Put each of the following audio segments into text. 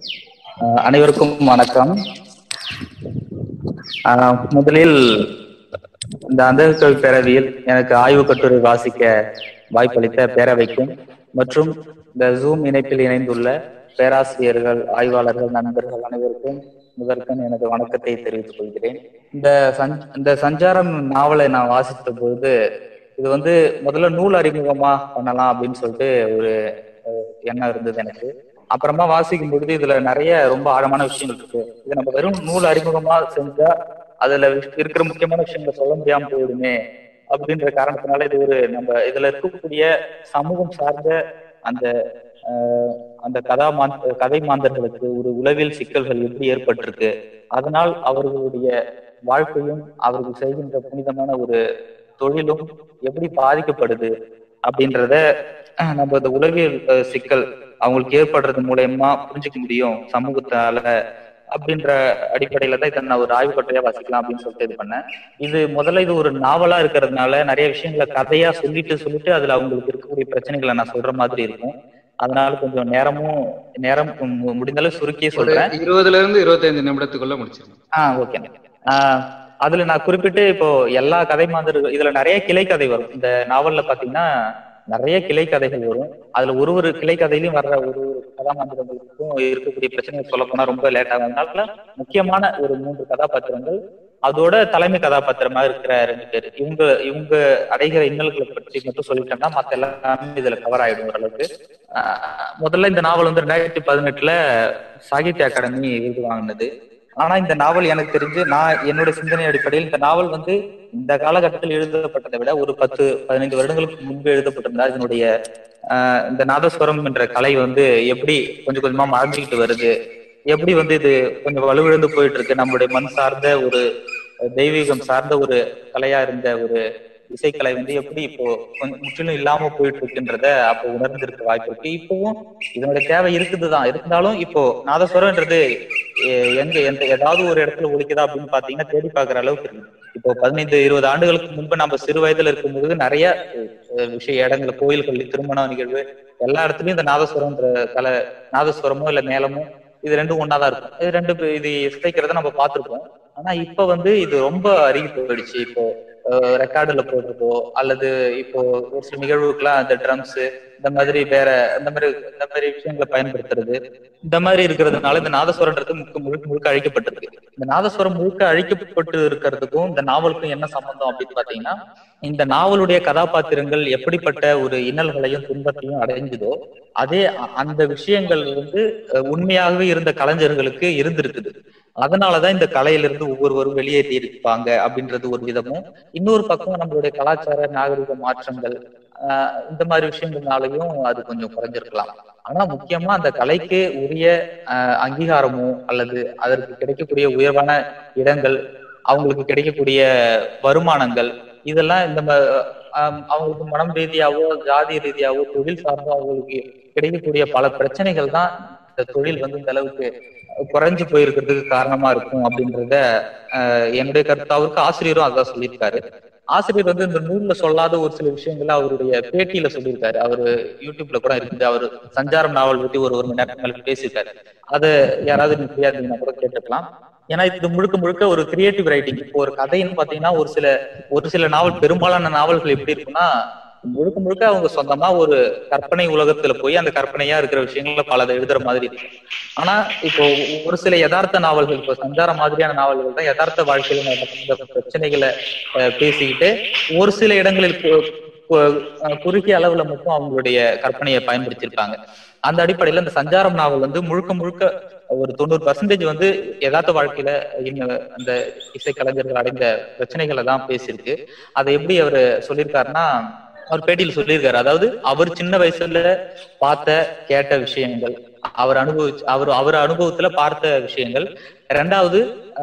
அஹ் அனைவருக்கும் வணக்கம் அஹ் முதலில் இந்த அந்தகல் பேரவையில் எனக்கு ஆய்வு கட்டுரை வாசிக்க வாய்ப்பளித்த பேரவைக்கும் மற்றும் இந்த ஜூம் இணைப்பில் இணைந்துள்ள பேராசிரியர்கள் ஆய்வாளர்கள் நண்பர்கள் அனைவருக்கும் முதற்கண் எனது வணக்கத்தை தெரிவித்துக் கொள்கிறேன் இந்த சஞ் இந்த சஞ்சாரம் நாவலை நான் வாசித்த பொழுது இது வந்து முதல்ல நூல் அறிமுகமா பண்ணலாம் அப்படின்னு சொல்லிட்டு ஒரு அஹ், எண்ணம் இருந்தது எனக்கு அப்புறமா வாசிக்கும் பொழுது இதுல நிறைய ரொம்ப ஆழமான விஷயங்கள் இருக்கு இது நம்ம வெறும் நூல் அறிமுகமா செஞ்சா அதுல இருக்கிற முக்கியமான விஷயங்களை சொல்ல முடியாம போயிடுமே அப்படின்ற காரணத்தினால இது ஒரு நம்ம இதுல இருக்கக்கூடிய சமூகம் சார்ந்த அந்த ஆஹ், அந்த கதா மாந் கதை மாந்தர்களுக்கு ஒரு உளவியல் சிக்கல்கள் எப்படி ஏற்பட்டிருக்கு அதனால் அவர்களுடைய வாழ்க்கையும் அவர்கள் செய்கின்ற புனிதமான ஒரு தொழிலும் எப்படி பாதிக்கப்படுது அப்படின்றத அஹ், நம்ம இந்த உளவியல் அஹ், சிக்கல் அவங்களுக்கு ஏற்படுறது மூலயமா புரிஞ்சுக்க முடியும் சமூகத்தால அப்படின்ற அடிப்படையில தான் இதை நான் ஒரு ஆய்வு கட்டுரையா வாசிக்கலாம் அப்படின்னு சொல்லிட்டு இது பண்ணேன் இது முதல்ல இது ஒரு நாவலா இருக்கிறதுனால நிறைய விஷயங்களை கதையா சொல்லிட்டு சொல்லிட்டு அதுல அவங்களுக்கு இருக்கக்கூடிய பிரச்சனைகளை நான் சொல்ற மாதிரி இருக்கும் அதனால கொஞ்சம் நேரமும் நேரம் மு- முடிந்த அளவு சுருக்கியே ஒரு சொல்றேன் இருபதுல இருந்து இருபத்தைந்து நிமிடத்துக்குள்ள முடிச்சிடணும் ஆஹ் ஓகே அதுல நான் குறிப்பிட்டு இப்போ எல்லா கதை மாந்தர்கள் இதுல நிறைய கிளை கதை வரும் இந்த நாவல்ல பாத்தீங்கன்னா நிறைய கிளை கதைகள் வரும் அதுல ஒரு ஒரு கிளை கதையிலயும் வர்ற ஒரு ஒரு கதாபாத்திரங்களுக்கும் இருக்கக்கூடிய பிரச்சனைகள் சொல்ல போனா ரொம்ப லேட் ஆகுதுனால முக்கியமான ஒரு மூன்று கதாபாத்திரங்கள் அதோட தலைமை கதாபாத்திரமா இருக்கிற ரெண்டு பேர் இவங்க இவங்க அடைகிற இன்னல்களை பற்றி மட்டும் சொல்லிட்டேன்னா மத்த எல்லாமே இதுல கவர் ஆயிடும் ஓரளவுக்கு ஆஹ் முதல்ல இந்த நாவல் வந்து ரெண்டாயிரத்தி பதினெட்டுல சாகித்ய அகாடமி விருது வாங்கினது ஆனா இந்த நாவல் எனக்கு தெரிஞ்சு நான் என்னோட சிந்தனை அடிப்படையில் இந்த நாவல் வந்து இந்த காலகட்டத்தில் எழுதப்பட்டதை விட ஒரு பத்து பதினைந்து வருடங்களுக்கு முன்பு எழுதப்பட்டிருந்தா இதனுடைய ஆஹ் இந்த நாதஸ்வரம் என்ற கலை வந்து எப்படி கொஞ்சம் கொஞ்சமா மறைஞ்சுக்கிட்டு வருது எப்படி வந்து இது கொஞ்சம் வலுவிழந்து போயிட்டு இருக்கு நம்மளுடைய மண் சார்ந்த ஒரு தெய்வீகம் சார்ந்த ஒரு கலையா இருந்த ஒரு இசைக்கலை வந்து எப்படி இப்போ கொஞ்சம் முற்றிலும் இல்லாம போயிட்டு இருக்குன்றத அப்போ உணர்ந்திருக்க வாய்ப்பு இருக்கு இப்பவும் இதனுடைய தேவை இருக்குதுதான் இருந்தாலும் இப்போ நாதஸ்வரம்ன்றது எ- எங்க எந்த ஏதாவது ஒரு இடத்துல ஒழிக்குதா அப்படின்னு பாத்தீங்கன்னா தேடி பார்க்குற அளவுக்கு இருக்கு இப்போ பதினைந்து இருபது ஆண்டுகளுக்கு முன்பு நம்ம சிறு வயதுல இருக்கும்போது நிறைய அஹ், விஷய இடங்கள் கோயில்கள் திருமண நிகழ்வு எல்லா இடத்துலயும் இந்த நாதஸ்வரம்ன்ற கலை நாதஸ்வரமோ இல்ல மேளமோ இது ரெண்டும் ஒன்னாதான் இருக்கும் இது ரெண்டு பே- இது இசைக்கிறத நம்ம பார்த்திருப்போம் ஆனா இப்ப வந்து இது ரொம்ப அருகி போயிடுச்சு இப்போ ரெக்கார்டுல போடுறதோ அல்லது இப்போ ஒரு சில நிகழ்வுக்கெல்லாம் அந்த ட்ரம்ஸ் இந்த மாதிரி வேற இந்த மாதிரி இந்த மாதிரி விஷயங்களை பயன்படுத்துறது இந்த மாதிரி இருக்கிறதுனால இந்த நாதஸ்வரம்ன்றது முழுக்க முழுக்க முழுக்க அழிக்கப்பட்டிருக்கு இந்த நாதஸ்வரம் முழுக்க அழிக்கப்பட்டு இருக்கிறதுக்கும் இந்த நாவலுக்கும் என்ன சம்பந்தம் அப்படின்னு பாத்தீங்கன்னா இந்த நாவலுடைய கதாபாத்திரங்கள் எப்படிப்பட்ட ஒரு இன்னல்களையும் துன்பத்தையும் அடைஞ்சதோ அதே அ- அந்த விஷயங்கள் வந்து அஹ், உண்மையாகவே இருந்த கலைஞர்களுக்கு இருந்திருக்குது அதனாலதான் இந்த கலையிலிருந்து ஒவ்வொருவரும் வெளியேறி இருப்பாங்க அப்படின்றது ஒரு விதமும் இன்னொரு பக்கம் நம்மளுடைய கலாச்சார நாகரிக மாற்றங்கள் ஆஹ் இந்த மாதிரி விஷயங்கள்னாலையும் அது கொஞ்சம் குறைஞ்சிருக்கலாம் ஆனா முக்கியமா அந்த கலைக்கு உரிய ஆஹ் அங்கீகாரமோ அல்லது அதற்கு கிடைக்கக்கூடிய உயர்வான இடங்கள் அவங்களுக்கு கிடைக்கக்கூடிய வருமானங்கள் இதெல்லாம் இந்த ம- ஆஹ் அவங்களுக்கு மனம் ரீதியாவோ ஜாதி ரீதியாவோ தொழில் சார்ந்தோ அவங்களுக்கு கிடைக்கக்கூடிய பல பிரச்சனைகள் தான் இந்த தொழில் வந்து இந்த அளவுக்கு குறைஞ்சு போயிருக்கிறதுக்கு காரணமா இருக்கும் அப்படின்றத ஆஹ் என்னுடைய கருத்தாவுக்கு ஆசிரியரும் அதான் சொல்லியிருக்காரு ஆசிரியர் வந்து இந்த நூல்ல சொல்லாத ஒரு சில விஷயங்களை அவருடைய பேட்டியில சொல்லியிருக்காரு அவரு யூடியூப்ல கூட இருக்குது அவரு சஞ்சாரம் நாவல் பத்தி ஒரு ஒரு மணி நேரம் மேல பேசியிருக்காரு அதை யாராவது நீங்க ஃப்ரீயா இருந்தீங்கன்னா கூட கேட்டுக்கலாம் ஏன்னா இது முழுக்க முழுக்க ஒரு கிரியேட்டிவ் ரைட்டிங் இப்போ ஒரு கதைன்னு பாத்தீங்கன்னா ஒரு சில ஒரு சில நாவல் பெரும்பாலான நாவல்கள் எப்படி இருக்குன்னா முழுக்க முழுக்க அவங்க சொந்தமா ஒரு கற்பனை உலகத்துல போய் அந்த கற்பனையா இருக்கிற விஷயங்கள பலதை எழுதுற மாதிரி இருக்கு ஆனா இப்போ ஒரு சில யதார்த்த நாவல்கள் இப்போ சஞ்சாரம் மாதிரியான நாவல்கள் தான் யதார்த்த வாழ்க்கையில நடந்த பிரச்சனைகளை அஹ், பேசிக்கிட்டு ஒரு சில இடங்களில் கு- கு- அஹ், குறுகிய அளவுல மட்டும் அவங்களுடைய கற்பனையை பயன்படுத்தியிருக்காங்க அந்த அடிப்படையில இந்த சஞ்சாரம் நாவல் வந்து முழுக்க முழுக்க ஒரு தொண்ணூறு பர்சன்டேஜ் வந்து யதார்த்த வாழ்க்கையில இன்ன- அந்த இசைக்கலைஞர்கள் அடைந்த பிரச்சனைகளை தான் பேசியிருக்கு அதை எப்படி அவர் சொல்லியிருக்காருன்னா அவர் பேட்டியில் சொல்லியிருக்காரு அதாவது அவர் சின்ன வயசுல பார்த்த கேட்ட விஷயங்கள் அவர் அனுபவிச்சு அவர் அவர் அனுபவத்துல பார்த்த விஷயங்கள் ரெண்டாவது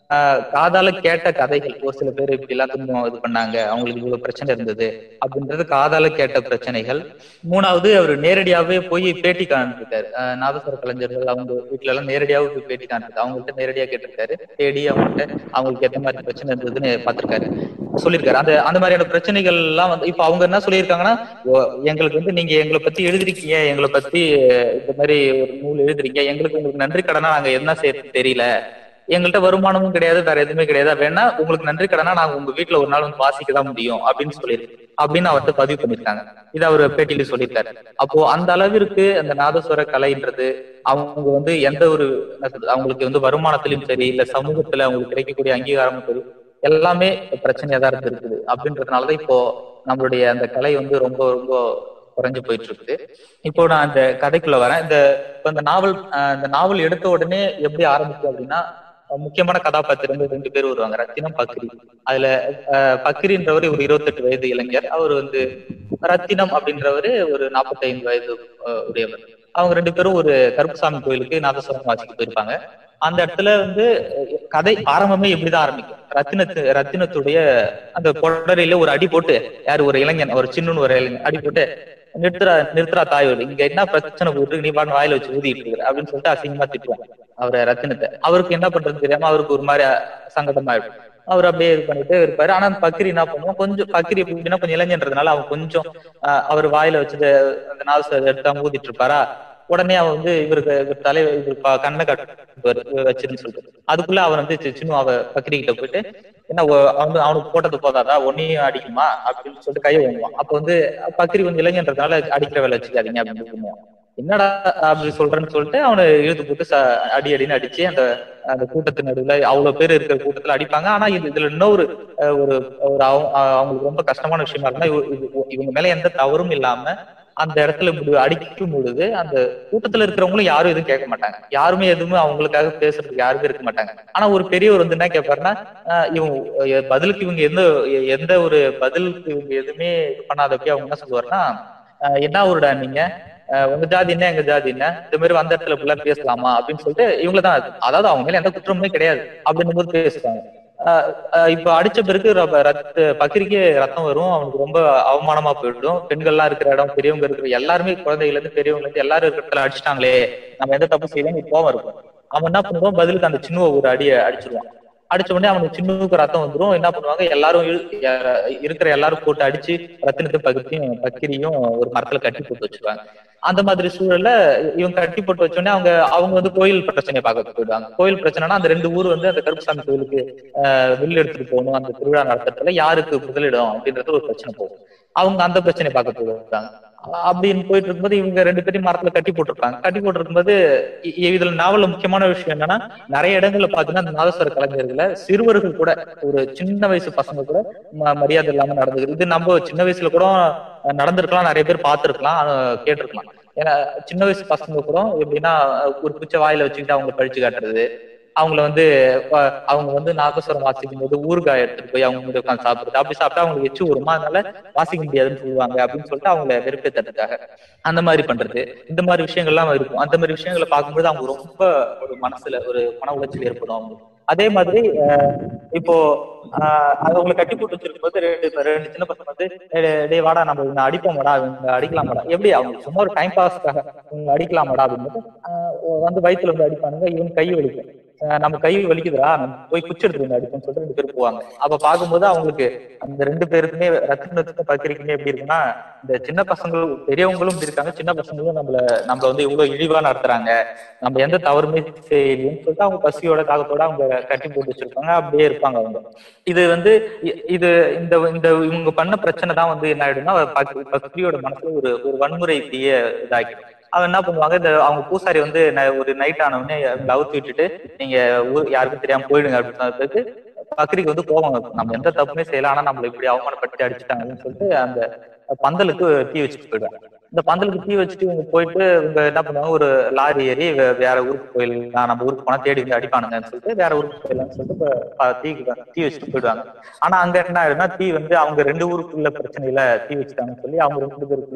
ஆஹ் காதால கேட்ட கதைகள் ஒரு சில பேர் இப்படி எல்லாம் துன்பம் இது பண்ணாங்க அவங்களுக்கு இவ்வளவு பிரச்சனை இருந்தது அப்படின்றது காதால கேட்ட பிரச்சனைகள் மூணாவது அவர் நேரடியாவே போய் பேட்டி காண்பிருக்காரு ஆஹ் நாதஸ்வர கலைஞர்கள் அவங்க வீட்டுல எல்லாம் நேரடியாவே போய் பேட்டி காண்பிருக்காரு அவங்கள்ட்ட நேரடியா கேட்டிருக்காரு தேடி அவங்கள்ட்ட அவங்களுக்கு எந்த மாதிரி பிரச்சனை இருந்ததுன்னு பார்த்திருக்காரு சொல்லியிருக்காரு அந்த அந்த மாதிரியான பிரச்சனைகள் எல்லாம் வந்து இப்ப அவங்க என்ன சொல்லியிருக்காங்கன்னா ஓ, எங்களுக்கு வந்து நீங்க எங்களை பத்தி எழுதிருக்கீங்க எங்களை பத்தி அஹ், இந்த மாதிரி ஒரு நூல் எழுதுறீங்க எங்களுக்கு உங்களுக்கு நன்றி கடனா நாங்க என்ன செய்யறது தெரியல எங்கள்கிட்ட வருமானமும் கிடையாது வேற எதுவுமே கிடையாது வேணா உங்களுக்கு நன்றி கடனா நாங்க உங்க வீட்டுல ஒரு நாள் வந்து வாசிக்க தான் முடியும் அப்படின்னு சொல்லியிருக்கு அப்படின்னு அவர்கிட்ட பதிவு பண்ணிருக்காங்க இது அவர் பேட்டியில சொல்லியிருக்காரு அப்போ அந்த அளவிற்கு அந்த நாதஸ்வர கலைன்றது அவங்க வந்து எந்த ஒரு என்ன சொல்றது, அவங்களுக்கு வந்து வருமானத்திலும் சரி இல்ல சமூகத்துல அவங்களுக்கு கிடைக்கக்கூடிய அங்கீகாரமும் சரி எல்லாமே பிரச்சனையா தான் இருந்திருக்குது அப்படின்றதுனாலதான் இப்போ நம்மளுடைய அந்த கலை வந்து ரொம்ப ரொம்ப குறைஞ்சு போயிட்டு இருக்குது இப்போ நான் அந்த கதைக்குள்ள வரேன் இந்த இப்ப இந்த நாவல் அஹ் இந்த நாவல் எடுத்த உடனே எப்படி ஆரம்பிக்கும் அப்படின்னா அஹ் முக்கியமான கதாபாத்திரம் வந்து ரெண்டு பேர் வருவாங்க ரத்தினம் பக்ரி அதுல அஹ் பக்ரின்றவர் ஒரு இருபத்தெட்டு வயது இளைஞர் அவர் வந்து ரத்தினம் அப்படின்றவரு ஒரு நாற்பத்தைந்து வயது அஹ் உடையவர் அவங்க ரெண்டு பேரும் ஒரு கருப்புசாமி கோயிலுக்கு நாதஸ்வரம் வாசிக்க போயிருப்பாங்க அந்த இடத்துல வந்து அஹ், கதை ஆரம்பமே இப்படிதான் ஆரம்பிக்கும் ரத்தினத்து ரத்தினத்துடைய அந்த கொடரையில ஒரு அடி போட்டு யாரு ஒரு இளைஞன் ஒரு சின்னன்னு ஒரு இளைஞன் அடி போட்டு நிறுத்துறா நிறுத்துறா தாயோடு இங்க என்ன பிரச்சனை போட்டு நீ பாட்டு வாயில வச்சு ஊதிட்டு இருக்கிற அப்படின்னு சொல்லிட்டு அசிங்கமா திட்டுவாங்க அவரை ரத்தினத்தை அவருக்கு என்ன பண்றது தெரியாம அவருக்கு ஒரு மாதிரி சங்கடமாயிடும் அவர் அப்படியே இது பண்ணிட்டு இருப்பாரு ஆனா அந்த பக்கிரி என்ன பண்ணுவோம் கொஞ்சம் பக்கிரி எப்படின்னா கொஞ்சம் இளைஞன்றதுனால அவன் கொஞ்சம் ஆஹ், அவர் வாயில வச்சது அந்த நாச எடுத்து அவங்க ஊதிட்டு இருப்பாரா உடனே அவன் வந்து இவருக்கு இவர் தலை இவர் ப- கண்ணை கட்டுவாரு வச்சிருன்னு சொல்லிட்டு அதுக்குள்ள அவன் வந்து சி- சின்ன அவ பக்கிரி கிட்ட போயிட்டு என்ன ஒ- அவன் அவனுக்கு போட்டது போதாதா ஒன்னையும் அடிக்குமா அப்படின்னு சொல்லிட்டு கையை வாங்குவான் அப்ப வந்து பக்கிரி கொஞ்சம் இளைஞன்றதுனால அடிக்கிற வேலை வச்சுக்காதீங்க அப்படின்னு சொல்லுவான் என்னடா அப்படி சொல்றேன்னு சொல்லிட்டு அவனை இழுத்து போட்டு ச- அடி அடின்னு அடிச்சு அந்த அந்த கூட்டத்து நடுவுல அவ்வளவு பேர் இருக்கிற கூட்டத்துல அடிப்பாங்க ஆனா இது இதுல இன்னொரு அஹ், ஒரு ஒரு அவங்க- அவங்களுக்கு ரொம்ப கஷ்டமான விஷயமா இருந்தா இவ- இவ- இவங்க மேல எந்த தவறும் இல்லாம அந்த இடத்துல இப்படி அடிக்கும் பொழுது அந்த கூட்டத்துல இருக்கிறவங்களும் யாரும் எதுவும் கேட்க மாட்டாங்க யாருமே எதுவுமே அவங்களுக்காக பேசுறதுக்கு யாருமே இருக்க மாட்டாங்க ஆனா ஒரு பெரியவர் வந்து என்ன கேட்பாருன்னா ஆஹ் இவங்க அஹ் பதிலுக்கு இவங்க எந்த எந்த ஒரு பதிலுக்கு இவங்க எதுவுமே இது பண்ணாதப்ப அவங்க என்ன சொல்லுவாருன்னா ஆஹ் என்ன ஊருடா நீங்க ஆஹ் உங்க ஜாதி என்ன எங்க ஜாதி என்ன இந்த மாதிரி வந்த இடத்துல இப்படிலாம் பேசலாமா அப்படின்னு சொல்லிட்டு இவங்கள தான் அதாவது அவங்க மேல எந்த குற்றமுமே கிடையாது அப்படின்னும் போது பேசுவாங்க ஆஹ் ஆஹ் இப்ப அடிச்ச பிறகு ரப்ப- ரத்த பக்கிரிக்கே ரத்தம் வரும் அவனுக்கு ரொம்ப அவமானமா போயிடும் பெண்கள்லாம் இருக்கிற இடம் பெரியவங்க இருக்கிற எல்லாருமே குழந்தைகள் இருந்து பெரியவங்க இருந்து எல்லாரும் இருக்கிற இடத்துல அடிச்சிட்டாங்களே நம்ம எந்த தப்பு செய்யலன்னு கோவம் இருக்கும் அவன் என்ன பண்ணுவான் பதிலுக்கு அந்த சின்ன ஒரு அடியை அடிச்சிருவான் அடிச்ச உடனே அவனுக்கு சின்னவுக்கு ரத்தம் வந்துரும் என்ன பண்ணுவாங்க எல்லாரும் இழு- ய- இருக்கிற எல்லாரும் போட்டு அடிச்சு ரத்தினத்தை பக்கத்தையும் பக்கிரியும் ஒரு மரத்துல கட்டி போட்டு வச்சிருவாங்க அந்த மாதிரி சூழல்ல இவங்க கட்டி போட்டு வச்ச உடனே அவங்க அவங்க வந்து கோயில் பிரச்சனையை பார்க்க போயிடுவாங்க கோயில் பிரச்சனைனா அந்த ரெண்டு ஊர் வந்து அந்த கருப்புசாமி கோயிலுக்கு ஆஹ் வில் எடுத்துட்டு போகணும் அந்த திருவிழா நடத்துறதுல யாருக்கு முதலிடம் அப்படின்றது ஒரு பிரச்சனை போகும் அவங்க அந்த பிரச்சனையை பார்க்க போயிடுவாங்க அப்படின்னு போயிட்டு இருக்கும்போது இவங்க ரெண்டு பேரும் மரத்துல கட்டி போட்டிருப்பாங்க கட்டி போட்டிருக்கும்போது இ- இ- இதுல நாவல்ல முக்கியமான விஷயம் என்னன்னா நிறைய இடங்கள்ல பாத்தீங்கன்னா அந்த நாதஸ்வர கலைஞர்களை சிறுவர்கள் கூட ஒரு சின்ன வயசு பசங்க கூட ம- மரியாதை இல்லாம நடந்துக்குது இது நம்ம சின்ன வயசுல கூட அஹ், நடந்திருக்கலாம் நிறைய பேர் பார்த்திருக்கலாம் அஹ், கேட்டிருக்கலாம் ஏன்னா சின்ன வயசு பசங்க கூட எப்படின்னா அஹ், ஒரு பிச்சை வாயில வச்சுக்கிட்டு அவங்க பழிச்சு காட்டுறது அவங்கள வந்து அஹ், அவங்க வந்து நாகஸ்வரம் வாசிக்கும் போது ஊறுகாய் எடுத்துட்டு போய் அவங்க முன்னாடி உட்காந்து சாப்பிடுறது அப்படி சாப்பிட்டா அவங்களுக்கு எச்சு வருமா அதனால வாசிக்க முடியாதுன்னு சொல்லுவாங்க அப்படின்னு சொல்லிட்டு அவங்கள வெறுப்பேத்தறதுக்காக அந்த மாதிரி பண்றது இந்த மாதிரி விஷயங்கள்லாம் இருக்கும் அந்த மாதிரி விஷயங்களை பார்க்கும்போது அவங்க ரொம்ப ஒரு மனசுல ஒரு மன உளைச்சல் ஏற்படும் அவங்களுக்கு அதே மாதிரி அஹ், இப்போ ஆஹ் அவங்களை கட்டி போட்டு வச்சிருக்கும் போது ரெண்டு ரெண்டு சின்ன பசங்க வந்து "டேய், டேய் வாடா நம்ம இவங்க அடிப்போமாடா இவங்க அடிக்கலாமாடா எப்படி அவங்க சும்மா ஒரு டைம் பாஸ்க்காக இவங்க அடிக்கலாமாடா அப்படின்னு ஆஹ் வந்து வயித்துல வந்து அடிப்பானுங்க இவங்க கை வலிக்கும் ஆஹ் நம்ம கை வலிக்குதுடா நம்ம போய் குச்சி எடுத்துட்டு வந்து அடிப்போம்னு சொல்லிட்டு ரெண்டு பேரும் போவாங்க அப்ப பார்க்கும்போது அவங்களுக்கு அந்த ரெண்டு பேருக்குமே ரத்தினத்துக்கும் பக்கிரிக்குமே எப்படி இருக்குன்னா இந்த சின்ன பசங்களும் பெரியவங்களும் இப்படி இருக்காங்க சின்ன பசங்களும் நம்மள நம்மள வந்து இவ்வளவு இழிவா நடத்துறாங்க நம்ம எந்த தவறுமே செய்யலைன்னு சொல்லிட்டு அவங்க பசியோட தாகத்தோட அவங்க கட்டி போட்டு வச்சிருப்பாங்க அப்படியே இருப்பாங்க அவங்க இது வந்து இ- இது இந்த இந்த இவங்க பண்ண பிரச்சனை தான் வந்து என்ன ஆயிடும்னா பக்- பக்தியோட மனசுல ஒரு ஒரு வன்முறை தீய இதாக்கிடும் அவன் என்ன பண்ணுவாங்க இந்த அவங்க பூசாரி வந்து ந- ஒரு நைட் ஆனவுடனே அவங்களை அவுத்து விட்டுட்டு நீங்க ஊர் யாருக்கும் தெரியாம போயிடுங்க அப்படின்னு சொன்ன பிறகு பக்ரிக்கு வந்து கோபம் வரும். நம்ம எந்த தப்புமே செய்யல ஆனா நம்மள இப்படி அவமானப்படுத்தி அடிச்சுட்டாங்கன்னு சொல்லிட்டு அந்த பந்தலுக்கு தீ வச்சுட்டு போயிடுவாங்க இந்த பந்தலுக்கு தீ வச்சுட்டு இவங்க போயிட்டு இவங்க என்ன பண்ணுவாங்க ஒரு லாரி ஏறி வே- வேற ஊருக்கு போயிடலாம் நம்ம ஊருக்கு போனா தேடி வந்து அடிப்பானுங்கன்னு சொல்லிட்டு வேற ஊருக்கு போயிடலாம்னு சொல்லிட்டு இப்ப ப- தீக்கு வ- தீ வச்சுட்டு போயிடுவாங்க ஆனா அங்க என்ன ஆயிடும்னா தீ வந்து அவங்க ரெண்டு ஊருக்குள்ள பிரச்சனையில தீ வச்சுட்டாங்கன்னு சொல்லி அவங்க ரெண்டு பேருக்குள்ள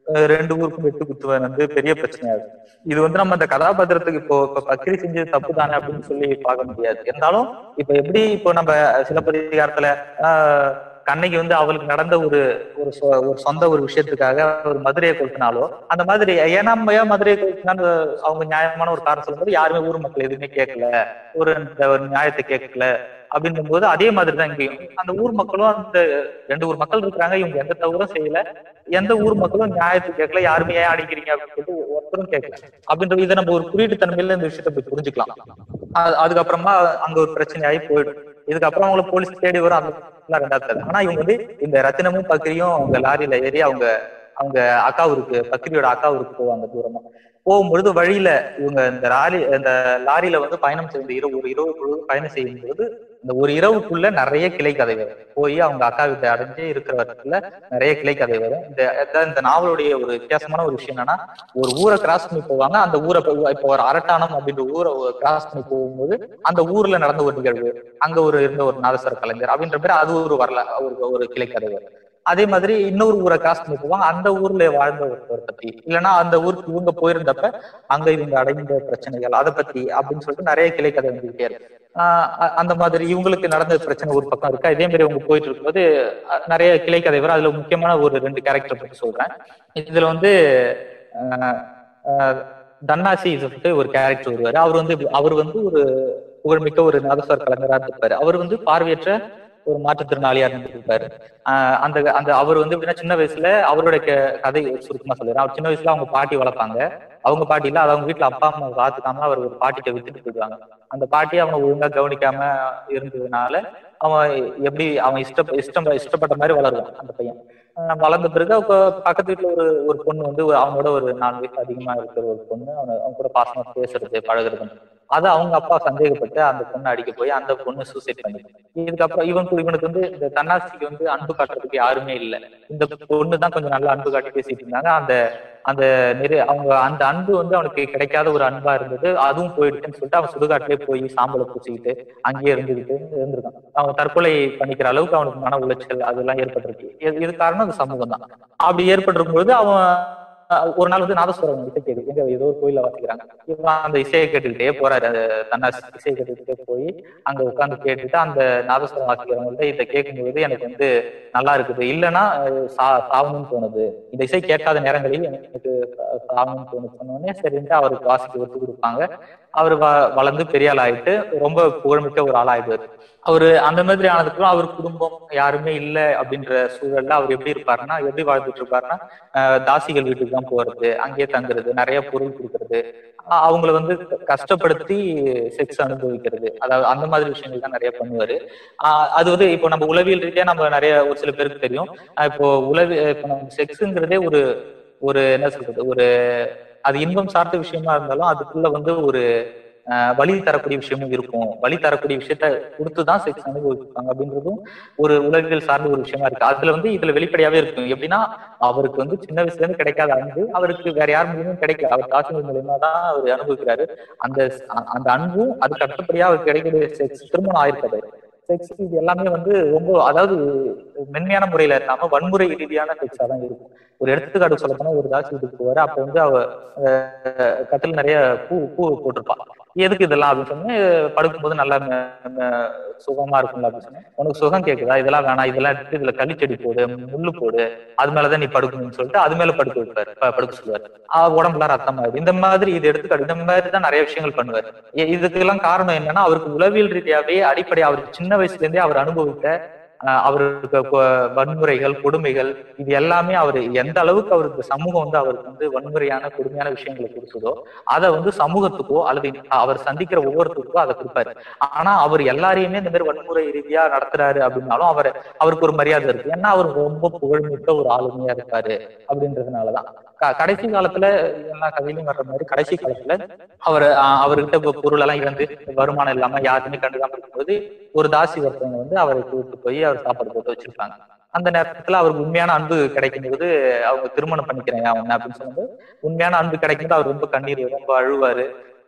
அஹ் ரெண்டு ஊருக்கும் வெட்டு குத்துவது வந்து பெரிய பிரச்சனையா இருக்கு இது வந்து நம்ம அந்த கதாபாத்திரத்துக்கு இப்போ இப்ப பக்ரி செஞ்சது தப்பு தானே அப்படின்னு சொல்லி பார்க்க முடியாது இருந்தாலும் இப்ப எப்படி இப்போ நம்ம சிலப்பதிகாரத்துல ஆஹ் கண்ணகி வந்து அவளுக்கு நடந்த ஒரு ஒரு சொ- ஒரு சொந்த ஒரு விஷயத்துக்காக ஒரு மதுரையை கொளுத்தினாலோ அந்த மாதிரி ஏன்னா நம்ம ஏன் மதுரையை கொளுத்தினான்னு அவங்க நியாயமான ஒரு காரணம் சொல்லும்போது யாருமே ஊர் மக்கள் எதுவுமே கேட்கல ஒரு இந்த ஒரு நியாயத்தை கேட்கல அப்படின்னும் போது அதே மாதிரி தான் இங்கேயும் அந்த ஊர் மக்களும் அந்த ரெண்டு ஊர் மக்கள் இருக்கிறாங்க இவங்க எந்த தவறும் செய்யல எந்த ஊர் மக்களும் நியாயத்தை கேட்கல யாருமே ஏன் அடிக்கிறீங்க அப்படின்னு சொல்லிட்டு ஒருத்தரும் கேட்கல அப்படின்ற இதை நம்ம ஒரு குறியீட்டு தன்மையில இந்த விஷயத்தை போய் புரிஞ்சுக்கலாம் அது- அதுக்கப்புறமா அங்க ஒரு பிரச்சனையாகி போயிடும் இதுக்கப்புறம் அவங்கள போலீஸ் தேடி வரும் அதெல்லாம் ரெண்டாவது கதை. ஆனா இவங்க வந்து இந்த ரத்தினமும் பக்கிரியும் அவங்க லாரியில ஏறி அவங்க அவங்க அக்கா ஊருக்கு பக்கிரியோட அக்கா ஊருக்கு போவாங்க தூரமா போகும்பொழுது வழியில இவங்க இந்த லாரி இந்த லாரியில வந்து பயணம் செய்த இரவு ஒரு இரவு முழுவதும் பயணம் செய்யும் பொழுது இந்த ஒரு இரவுக்குள்ள நிறைய கிளை கதை வரும் போய் அவங்க அக்கா வீட்டை அடைஞ்சு இருக்கிற இடத்துல நிறைய கிளை கதை வரும் இந்த அதான் இந்த நாவலுடைய ஒரு வித்தியாசமான ஒரு விஷயம் என்னன்னா ஒரு ஊரை கிராஸ் பண்ணி போவாங்க அந்த ஊரை போய் இப்போ ஒரு அரட்டானம் அப்படின்ற ஊரை கிராஸ் பண்ணி போகும்போது அந்த ஊர்ல நடந்த ஒரு நிகழ்வு அங்க ஒரு இருந்த ஒரு நாதஸ்வர கலைஞர் அப்படின்ற பேர் அது ஒரு வரல ஒரு ஒரு கிளை கதை வரும் அதே மாதிரி இன்னொரு ஊரை கிராஸ் பண்ணி போவாங்க அந்த ஊர்ல வாழ்ந்த ஒருத்தர் பத்தி இல்லைன்னா அந்த ஊருக்கு இவங்க போயிருந்தப்ப அங்க இவங்க அடைந்த பிரச்சனைகள் அதை பத்தி அப்படின்னு சொல்லிட்டு நிறைய கிளை கதை வந்துகிட்டே இருக்கு ஆஹ் அ- அந்த மாதிரி இவங்களுக்கு நடந்த பிரச்சனை ஒரு பக்கம் இருக்கா இதே மாதிரி அவங்க போயிட்டு இருக்கும்போது அஹ், நிறைய கிளை கதை வரும் அதுல முக்கியமான ஒரு ரெண்டு கேரக்டர் பத்தி சொல்றேன் இதுல வந்து ஆஹ், ஆஹ், தன்னாசி சொல்லிட்டு ஒரு கேரக்டர் வருவாரு அவர் வந்து அவர் வந்து ஒரு புகழ்மிக்க ஒரு நாதஸ்வர கலைஞரா இருந்திருப்பாரு அவர் வந்து பார்வையற்ற ஒரு மாற்றுத்திறனாளியா இருந்திருப்பாரு ஆஹ் அந்த அந்த அவர் வந்து எப்படின்னா சின்ன வயசுல அவரோட க- கதை ஒரு சுருக்கமா சொல்லிடுறேன் அவர் சின்ன வயசுல அவங்க பாட்டி வளர்ப்பாங்க அவங்க பாட்டி இல்ல அது அவங்க வீட்டுல அப்பா அம்மா பாத்துக்காம அவர் ஒரு பாட்டிட்ட வித்துட்டு போயிடுவாங்க அந்த பாட்டி அவனை ஒழுங்கா கவனிக்காம இருந்ததுனால அவன் எப்படி அவன் இஷ்ட இஷ்டம் இஷ்டப்பட்ட மாதிரி வளருவான் அந்த பையன் ஆஹ் வளர்ந்த பிறகு அவங்க பக்கத்து வீட்டுல ஒரு ஒரு பொண்ணு வந்து ஒரு- அவனோட ஒரு நாலு வயசு அதிகமா இருக்கிற ஒரு பொண்ணு அவனை அவங்க கூட பாசமா பேசுறது பழகுறது அதை அவங்க அப்பா சந்தேகப்பட்டு அந்த பொண்ணை அடிக்க போய் அந்த பொண்ணு சூசைட் பண்ணி இதுக்கப்புறம் இவன் கு- இவனுக்கு வந்து இந்த தன்னாசிக்கு வந்து அன்பு காட்டுறதுக்கு யாருமே இல்லை இந்த பொண்ணு தான் கொஞ்சம் நல்லா அன்பு காட்டி பேசிட்டு இருந்தாங்க அந்த அந்த நிறை அவங்க அந்த அன்பு வந்து அவனுக்கு கிடைக்காத ஒரு அன்பா இருந்தது அதுவும் போயிடுச்சுன்னு சொல்லிட்டு அவன் சுடுகாட்டிலே போய் சாம்பலை பூச்சிக்கிட்டு அங்கேயே இருந்துகிட்டு இருந்திருக்கான் அவன் தற்கொலை பண்ணிக்கிற அளவுக்கு அவனுக்கு மன உளைச்சல் அதெல்லாம் ஏற்பட்டிருக்கு இது- இது காரணம் அந்த சமூகம் தான் அப்படி ஏற்பட்டிருக்கும் பொழுது அவன் அஹ், ஒரு நாள் வந்து நாதஸ்வரம் இசை கேட்கு எங்க ஏதோ ஒரு கோயில வாசிக்கிறாங்க இவன் அந்த இசையை கேட்டுக்கிட்டே போறாரு அந்த தன்னாசி இசையை கேட்டுக்கிட்டே போய் அங்க உட்கார்ந்து கேட்டுட்டு அந்த நாதஸ்வரம் வாசிக்கிறவங்கள்ட்ட இதை கேட்கும்போது எனக்கு வந்து நல்லா இருக்குது இல்லைன்னா அஹ், சா சாவணும்னு தோணுது இந்த இசை கேட்காத நேரங்களில் எனக்கு சா- சாவணும்னு தோணுது சொன்னோடனே சரின்ட்டு அவருக்கு வாசிக்க ஒத்து கொடுப்பாங்க அவர் வ- வளர்ந்து பெரிய ஆள் ஆயிட்டு ரொம்ப புகழ்மிக்க ஒரு ஆளாயிடுவாரு அவரு அந்த மாதிரி ஆனதுக்கப்புறம் அவர் குடும்பம் யாருமே இல்ல அப்படின்ற சூழல்ல அவர் எப்படி இருப்பாருன்னா எப்படி வாழ்ந்துட்டு இருப்பாருன்னா அஹ், தாசிகள் வீட்டுக்கு தான் போறது அங்கேயே தங்குறது நிறைய பொருள் கொடுக்கறது அஹ் அவங்கள வந்து கஷ்டப்படுத்தி செக்ஸ் அனுபவிக்கிறது அதாவது அந்த மாதிரி விஷயங்கள் தான் நிறைய பண்ணுவாரு ஆஹ் அது வந்து இப்போ நம்ம உளவியல் ரீதியா நம்ம நிறைய ஒரு சில பேருக்கு தெரியும் ஆஹ் இப்போ உளவி இப்போ நம்ம செக்ஸுங்கிறதே ஒரு ஒரு என்ன சொல்றது ஒரு அது இன்பம் சார்ந்த விஷயமா இருந்தாலும் அதுக்குள்ள வந்து ஒரு ஆஹ் வலி தரக்கூடிய விஷயமும் இருக்கும் வலி தரக்கூடிய விஷயத்த கொடுத்துதான் செக்ஸ் அனுபவிப்பாங்க அப்படின்றதும் ஒரு உளவியல் சார்ந்த ஒரு விஷயமா இருக்கு அதுல வந்து இதுல வெளிப்படையாவே இருக்கும் எப்படின்னா அவருக்கு வந்து சின்ன வயசுல இருந்து கிடைக்காத அன்பு அவருக்கு வேற யார் மூலியமும் கிடைக்கல அவர் தாசிகள் மூலியமா தான் அவர் அனுபவிக்கிறாரு அந்த அந்த அன்பும் அதுக்கு அடுத்தபடியா அவருக்கு கிடைக்கக்கூடிய செக்ஸ் திருமணம் ஆயிருக்காது செக்ஸ் இது எல்லாமே வந்து ரொம்ப அதாவது மென்மையான முறையில இல்லாம வன்முறை ரீதியான செக்ஸா தான் இருக்கும் ஒரு எடுத்துக்காட்டு சொல்ல போனா ஒரு தாசி வீட்டுக்கு போவாரு அப்ப வந்து அவ அஹ், கட்டில் நிறைய பூ பூ போட்டிருப்பா எதுக்கு இதெல்லாம் அப்படின்னு சொன்னேன் படுக்கும்போது நல்லா ம- ம- சுகமா இருக்கும்ல அப்படின்னு சொன்னேன் உனக்கு சுகம் கேக்குதா இதெல்லாம் வேணாம் இதெல்லாம் எடுத்து இதுல களிச்செடி போடு முள்ளு போடு அது மேலதான் நீ படுக்கணும்னு சொல்லிட்டு அது மேல படுக்க வைப்பாரு ப- படுக்க சொல்லுவாரு ஆஹ் உடம்புல ரத்தம் ஆகுது இந்த மாதிரி இது எடுத்துக்காட்டு இந்த மாதிரி தான் நிறைய விஷயங்கள் பண்ணுவாரு இ- இதுக்கெல்லாம் காரணம் என்னன்னா அவருக்கு உளவியல் ரீதியாவே அடிப்படை அவருக்கு சின்ன வயசுல இருந்தே அவர் அனுபவித்த ஆஹ் அவருக்கு கொ- வன்முறைகள் கொடுமைகள் இது எல்லாமே அவர் எந்த அளவுக்கு அவருக்கு சமூகம் வந்து அவருக்கு வந்து வன்முறையான கொடுமையான விஷயங்களை கொடுத்ததோ அதை வந்து சமூகத்துக்கோ அல்லது அவர் சந்திக்கிற ஒவ்வொருத்தருக்கோ அதை கொடுப்பாரு ஆனா அவர் எல்லாரையுமே இந்த மாதிரி வன்முறை ரீதியா நடத்துறாரு அப்படின்னாலும் அவர் அவருக்கு ஒரு மரியாதை இருக்கு ஏன்னா அவர் ரொம்ப புகழ்மிக்க ஒரு ஆளுமையா இருப்பாரு அப்படின்றதுனாலதான் க- கடைசி காலத்துல எல்லா கதையிலும் வர்ற மாதிரி கடைசி காலத்துல அவர் அவர்கிட்ட இப்ப பொருள் எல்லாம் இழந்து வருமானம் இல்லாம யாருமே கண்டுக்காம இருக்கும்போது ஒரு தாசி ஒருத்தவங்க வந்து அவரை கூப்பிட்டு போய் அவர் சாப்பாடு போட்டு வச்சிருப்பாங்க அந்த நேரத்துல அவருக்கு உண்மையான அன்பு கிடைக்கும் போது அவங்க திருமணம் பண்ணிக்கிறேன் அவன் அப்படின்னு சொல்லும்போது உண்மையான அன்பு கிடைக்கும் போது அவர் ரொம்ப கண்ணீர் ரொம்ப அழுவாரு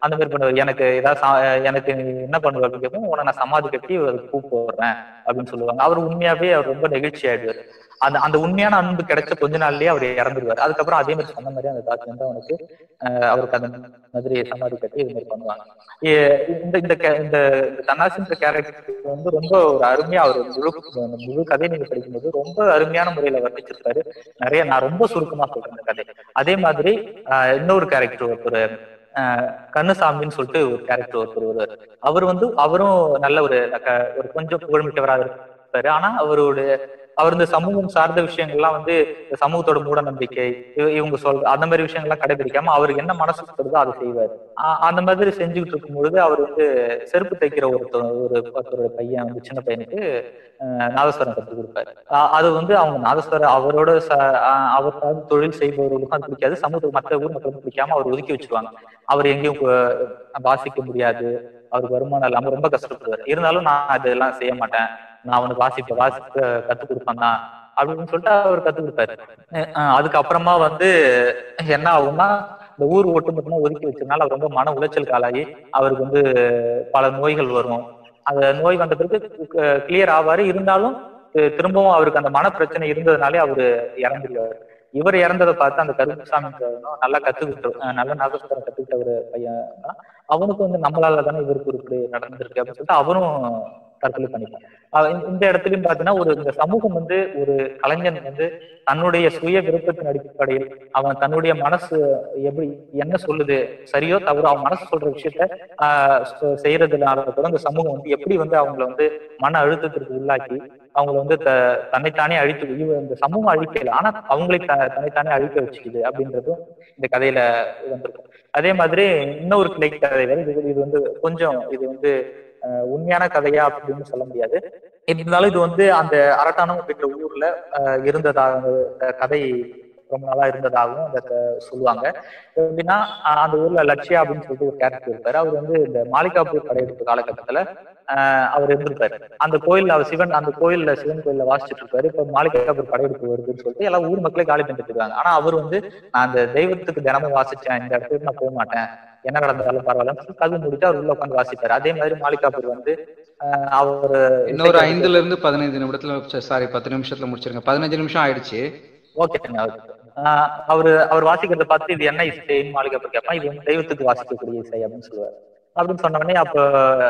அந்த மாதிரி பண்ணுவார் எனக்கு ஏதாவது சா- எனக்கு நீ என்ன பண்ணுவ அப்படின்னு கேட்போம் உன நான் சமாதி கட்டி ஒரு பூ போடுறேன் அப்படின்னு சொல்லுவாங்க அவர் உண்மையாவே அவர் ரொம்ப நெகிழ்ச்சி ஆயிடுவார் அந்த அந்த உண்மையான அன்பு கிடைச்ச கொஞ்ச நாள்லயே அவர் இறந்துருவார் அதுக்கப்புறம் அதே மாதிரி சொன்ன மாதிரி அந்த தாத்தா வந்து அவனுக்கு ஆஹ் அவருக்கு அந்த மாதிரி சமாதி கட்டி இது மாதிரி பண்ணுவாங்க ஏ- இந்த இந்த ca- இந்த தன்னாசின்ற கேரக்டர் வந்து ரொம்ப ஒரு அருமையா அவர் முழு அந்த முழு கதை நீங்க படிக்கும்போது ரொம்ப அருமையான முறையில வர்ணிச்சிருப்பாரு நிறைய நான் ரொம்ப சுருக்கமா சொல்றேன் இந்த கதை அதே மாதிரி ஆஹ் இன்னொரு கேரக்டர் ஒருத்தர் ஆஹ் கண்ணுசாமின்னு சொல்லிட்டு ஒரு கேரக்டர் ஒருத்தர் வருவார் அவர் வந்து அவரும் நல்ல ஒரு க- ஒரு கொஞ்சம் புகழ்மிக்கவராக இருப்பாரு ஆனா அவருடைய அவர் இந்த சமூகம் சார்ந்த விஷயங்கள்லாம் வந்து இந்த சமூகத்தோட மூட நம்பிக்கை இவ- இவங்க சொல்ற அந்த மாதிரி விஷயங்கள்லாம் கடைபிடிக்காம அவருக்கு என்ன மனசுக்கு படுதோ அதை செய்வார் ஆ- அந்த மாதிரி செஞ்சுக்கிட்டு இருக்கும் பொழுது அவர் வந்து செருப்பு தைக்கிற ஒருத்தர் ஒரு ஒருத்தரோட பையன் வந்து சின்ன பையனுக்கு ஆஹ் நாதஸ்வரம் கற்றுக் கொடுப்பாரு ஆஹ் அது வந்து அவங்க நாதஸ்வரம் அவரோட ச- ஆஹ் அவர் சார்ந்த தொழில் செய்பவர்களுக்கும் அது பிடிக்காது சமூகத்துக்கு மற்ற ஊர் மக்களுக்கும் பிடிக்காம அவர் ஒதுக்கி வச்சிருவாங்க அவர் எங்கேயும் போ- வாசிக்க முடியாது அவருக்கு வருமானம் இல்லாம ரொம்ப கஷ்டப்படுவார் இருந்தாலும் நான் அதெல்லாம் செய்ய மாட்டேன் நான் அவனுக்கு வாசிப்ப வாசிக்க கத்து கொடுப்பேன் தான் அப்படின்னு சொல்லிட்டு அவர் கத்து கொடுப்பாரு அஹ் அதுக்கப்புறமா வந்து என்ன ஆகும்னா இந்த ஊர் ஒட்டுமொத்தமா ஒதுக்கி வச்சதுனால அவர் ரொம்ப மன உளைச்சலுக்கு ஆளாகி அவருக்கு வந்து பல நோய்கள் வரும் அந்த நோய் வந்த பிறகு கிளியர் ஆவாரு இருந்தாலும் தி- திரும்பவும் அவருக்கு அந்த மன பிரச்சனை இருந்ததுனாலே அவரு இறந்துருவாரு இவர் இறந்ததை பார்த்து அந்த கருப்புசாமி நல்லா கத்துக்கிட்டு அஹ் நல்ல நாகஸ்வரம் கத்துக்கிட்ட ஒரு பையன் தான் அவனுக்கு வந்து நம்மளால தானே இவருக்கு ஒரு இப்படி நடந்திருக்கு அப்படின்னு சொல்லிட்டு அவரும் தற்கொலை பண்ணிப்பான் அவ- இந்த- இந்த இடத்துலயும் பாத்தீங்கன்னா ஒரு இந்த சமூகம் வந்து ஒரு கலைஞன் வந்து தன்னுடைய சுய விருப்பத்தின் அடிப்படையில் அவன் தன்னுடைய மனசு எப்படி என்ன சொல்லுது சரியோ தவறோ அவன் மனசு சொல்ற விஷயத்த ஆஹ் செ- செய்யறதுனால கூட இந்த சமூகம் வந்து எப்படி வந்து அவங்கள வந்து மன அழுத்தத்திற்கு உள்ளாக்கி அவங்கள வந்து த தன்னைத்தானே அழித்து இவ இந்த சமூகம் அழிக்கல ஆனா அவங்களை த தன்னைத்தானே அழிக்க வச்சுக்குது அப்படின்றதும் இந்த கதையில வந்திருக்கும் அதே மாதிரி இன்னொரு கிளை கதை வருது. இது இது வந்து கொஞ்சம் இது வந்து ஆஹ் உண்மையான கதையா அப்படின்னு சொல்ல முடியாது இருந்தாலும் இது வந்து அந்த அரட்டானம் அப்படின்ற ஊர்ல ஆஹ் இருந்ததாக அந்த கதை ரொம்ப நாளா இருந்ததாகவும் அந்த க- சொல்லுவாங்க எப்படின்னா ஆஹ் அந்த ஊர்ல லட்சியா அப்படின்னு சொல்லிட்டு ஒரு கேரக்டர் இருப்பாரு அவர் வந்து இந்த மாளிகாப்பூர் படையெடுப்பு காலகட்டத்துல ஆஹ் அவர் இருந்திருப்பாரு அந்த கோயில்ல அவர் சிவன் அந்த கோயில்ல சிவன் கோயில்ல வாசிச்சுட்டு இருப்பாரு இப்ப மாளிகாப்பூர் படையெடுப்பு வருதுன்னு சொல்லிட்டு எல்லா ஊர் மக்களே காலி பண்ணிட்டு இருக்காங்க ஆனா அவர் வந்து நான் அந்த தெய்வத்துக்கு தினமும் வாசிச்சேன் இந்த இடத்துக்கு நான் போக மாட்டேன் என்ன நடந்தாலும் பரவாயில்லன்னு சொல்லி கல்வி முடிச்சு அவர் உள்ள உட்காந்து வாசிப்பாரு அதே மாதிரி மாளிகாப்பூர் வந்து ஆஹ் அவர் இன்னொரு ஐந்துல இருந்து பதினைந்து நிமிடத்துல சாரி பத்து நிமிஷத்துல முடிச்சிருங்க பதினஞ்சு நிமிஷம் ஆயிடுச்சு ஓகேங்க ஆஹ் அவரு அவர் வாசிக்கிறத பார்த்து இது என்ன இசை மாளிகாப்பூர் கேட்பான் இது வந்து தெய்வத்துக்கு வாசிக்கக்கூடிய இசை அப்படின்னு சொல்லுவாரு அப்படின்னு சொன்ன உடனே அப்ப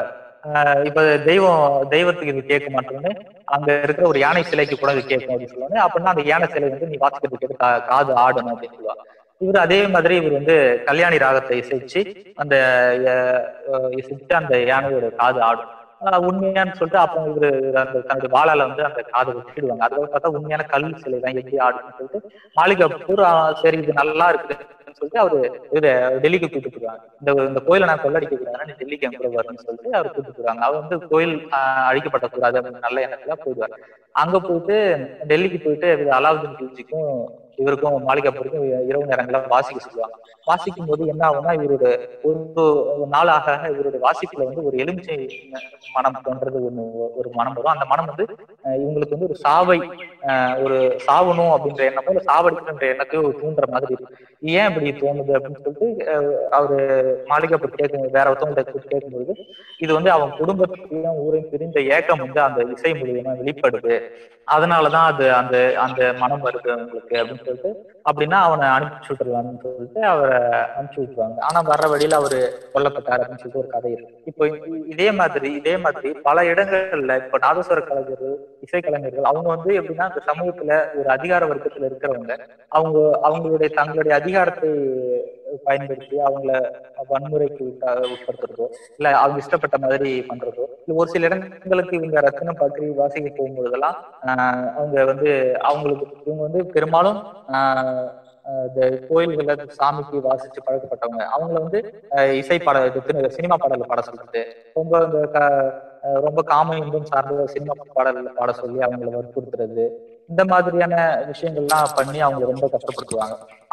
ஆஹ் இப்ப தெய்வம் தெய்வத்துக்கு இது கேட்க மாட்டோம்னு அங்க இருக்கிற ஒரு யானை சிலைக்கு கூட இது கேட்கும் அப்படின்னு சொல்லுவாங்க அப்படின்னா அந்த யானை சிலை வந்து நீ வாசிக்கிறது கேட்டு கா- காது ஆடணும் அப்படின்னு சொல்லுவாங்க இவர் அதே மாதிரி இவர் வந்து கல்யாணி ராகத்தை இசைச்சு அந்த அஹ், அஹ், இசைச்சு அந்த யானையோட காது ஆடும் ஆஹ் உண்மையான்னு சொல்லிட்டு அப்புறம் இவரு இவரு அந்த தன்னுடைய வாளால வந்து அந்த காதை வெட்டிடுவாங்க அதுக்கப்புறம் பார்த்தா உண்மையான கல் சிலை தான் எப்படி ஆடுன்னு சொல்லிட்டு மாளிகாப்பூர் ஆஹ் சரி இது நல்லா இருக்குதுன்னு சொல்லிட்டு அவரு இவரு டெல்லிக்கு கூட்டிட்டு போயிருவாங்க இந்த இந்த கோயிலை நான் கொள்ளடிக்க கூடாது நீ டெல்லிக்கு என் கூட வரணும்னு சொல்லிட்டு அவர் கூட்டிட்டு போயிருவாங்க அவர் வந்து கோயில் ஆஹ் அழிக்கப்பட கூடாது அப்படின்னு நல்ல எண்ணத்துல போயிடுவாரு அங்க போயிட்டு டெல்லிக்கு போயிட்டு இவரு அலாவுதீன் கில்ஜிக்கும் இவருக்கும் மாளிகாப்பூருக்கும் இரவு நேரங்கள வாசிக்க சொல்லுவாங்க வாசிக்கும் போது என்ன ஆகும்னா இவரோட ஒரு ஒரு நாள் ஆக ஆக இவருடைய வாசிப்புல வந்து ஒரு எலுமிச்சை மனம் தோன்றது ஒண்ணு ஒரு மனம் வரும் அந்த மனம் வந்து அஹ் இவங்களுக்கு வந்து ஒரு சாவை அஹ் ஒரு சாவணும் அப்படின்ற எண்ணமோ இல்ல சாவடிக்கணுன்ற எண்ணத்தையோ ஒரு தூண்டுற மாதிரி இருக்கு ஏன் இப்படி தோணுது அப்படின்னு சொல்லிட்டு அஹ் அவரு மாளிகைப்பட்டு கேட்கும் வேற ஒருத்தவங்கள்ட்ட கூப்பிட்டு கேட்கும்போது இது வந்து அவன் குடும்பத்தையும் ஊரையும் பிரிந்த ஏக்கம் வந்து அந்த இசை மூலியமா வெளிப்படுது அதனாலதான் அது அந்த அந்த மனம் வருது உங்களுக்கு அப்படின்னு சொல்லிட்டு அப்படின்னா அவனை அனுப்பிச்சு விட்டுறலாம்னு சொல்லிட்டு அவரை அனுப்பிச்சு விட்டுருவாங்க ஆனா வர்ற வழியில அவரு கொல்லப்பட்டார் அப்படின்னு சொல்லிட்டு ஒரு கதை இருக்கு இப்போ இ- இதே மாதிரி இதே மாதிரி பல இடங்கள்ல இப்ப நாதஸ்வர கலைஞர்கள் இசைக்கலைஞர்கள் அவங்க வந்து எப்படின்னா இந்த சமூகத்துல ஒரு அதிகார வர்க்கத்துல இருக்கிறவங்க அவங்க அவங்களுடைய தங்களுடைய அதிகாரத்தை பயன்படுத்தி அவங்கள வன்முறைக்கு உட்ப- உட்படுத்துறதோ இல்ல அவங்க இஷ்டப்பட்ட மாதிரி பண்றதோ இல்ல ஒரு சில இடங்களுக்கு இவங்க ரத்தனம் பற்றி வாசிக்க போகும்பொழுதெல்லாம் ஆஹ் அவங்க வந்து அவங்களுக்கு இவங்க வந்து பெரும்பாலும் ஆஹ் ஆஹ் இந்த கோயில்கள்ல சாமிக்கு வாசிச்சு பழக்கப்பட்டவங்க அவங்கள வந்து ஆஹ் இசை பாட இது திரு- சினிமா பாடல்கள் பாட சொல்றது ரொம்ப இந்த க- ஆஹ் ரொம்ப காம இன்பம் சார்ந்த சினிமா பாடல்கள் பாட சொல்லி அவங்கள வற்புறுத்துறது இந்த மாதிரியான விஷயங்கள்லாம் பண்ணி அவங்களை ரொம்ப கஷ்டப்படுத்துவாங்க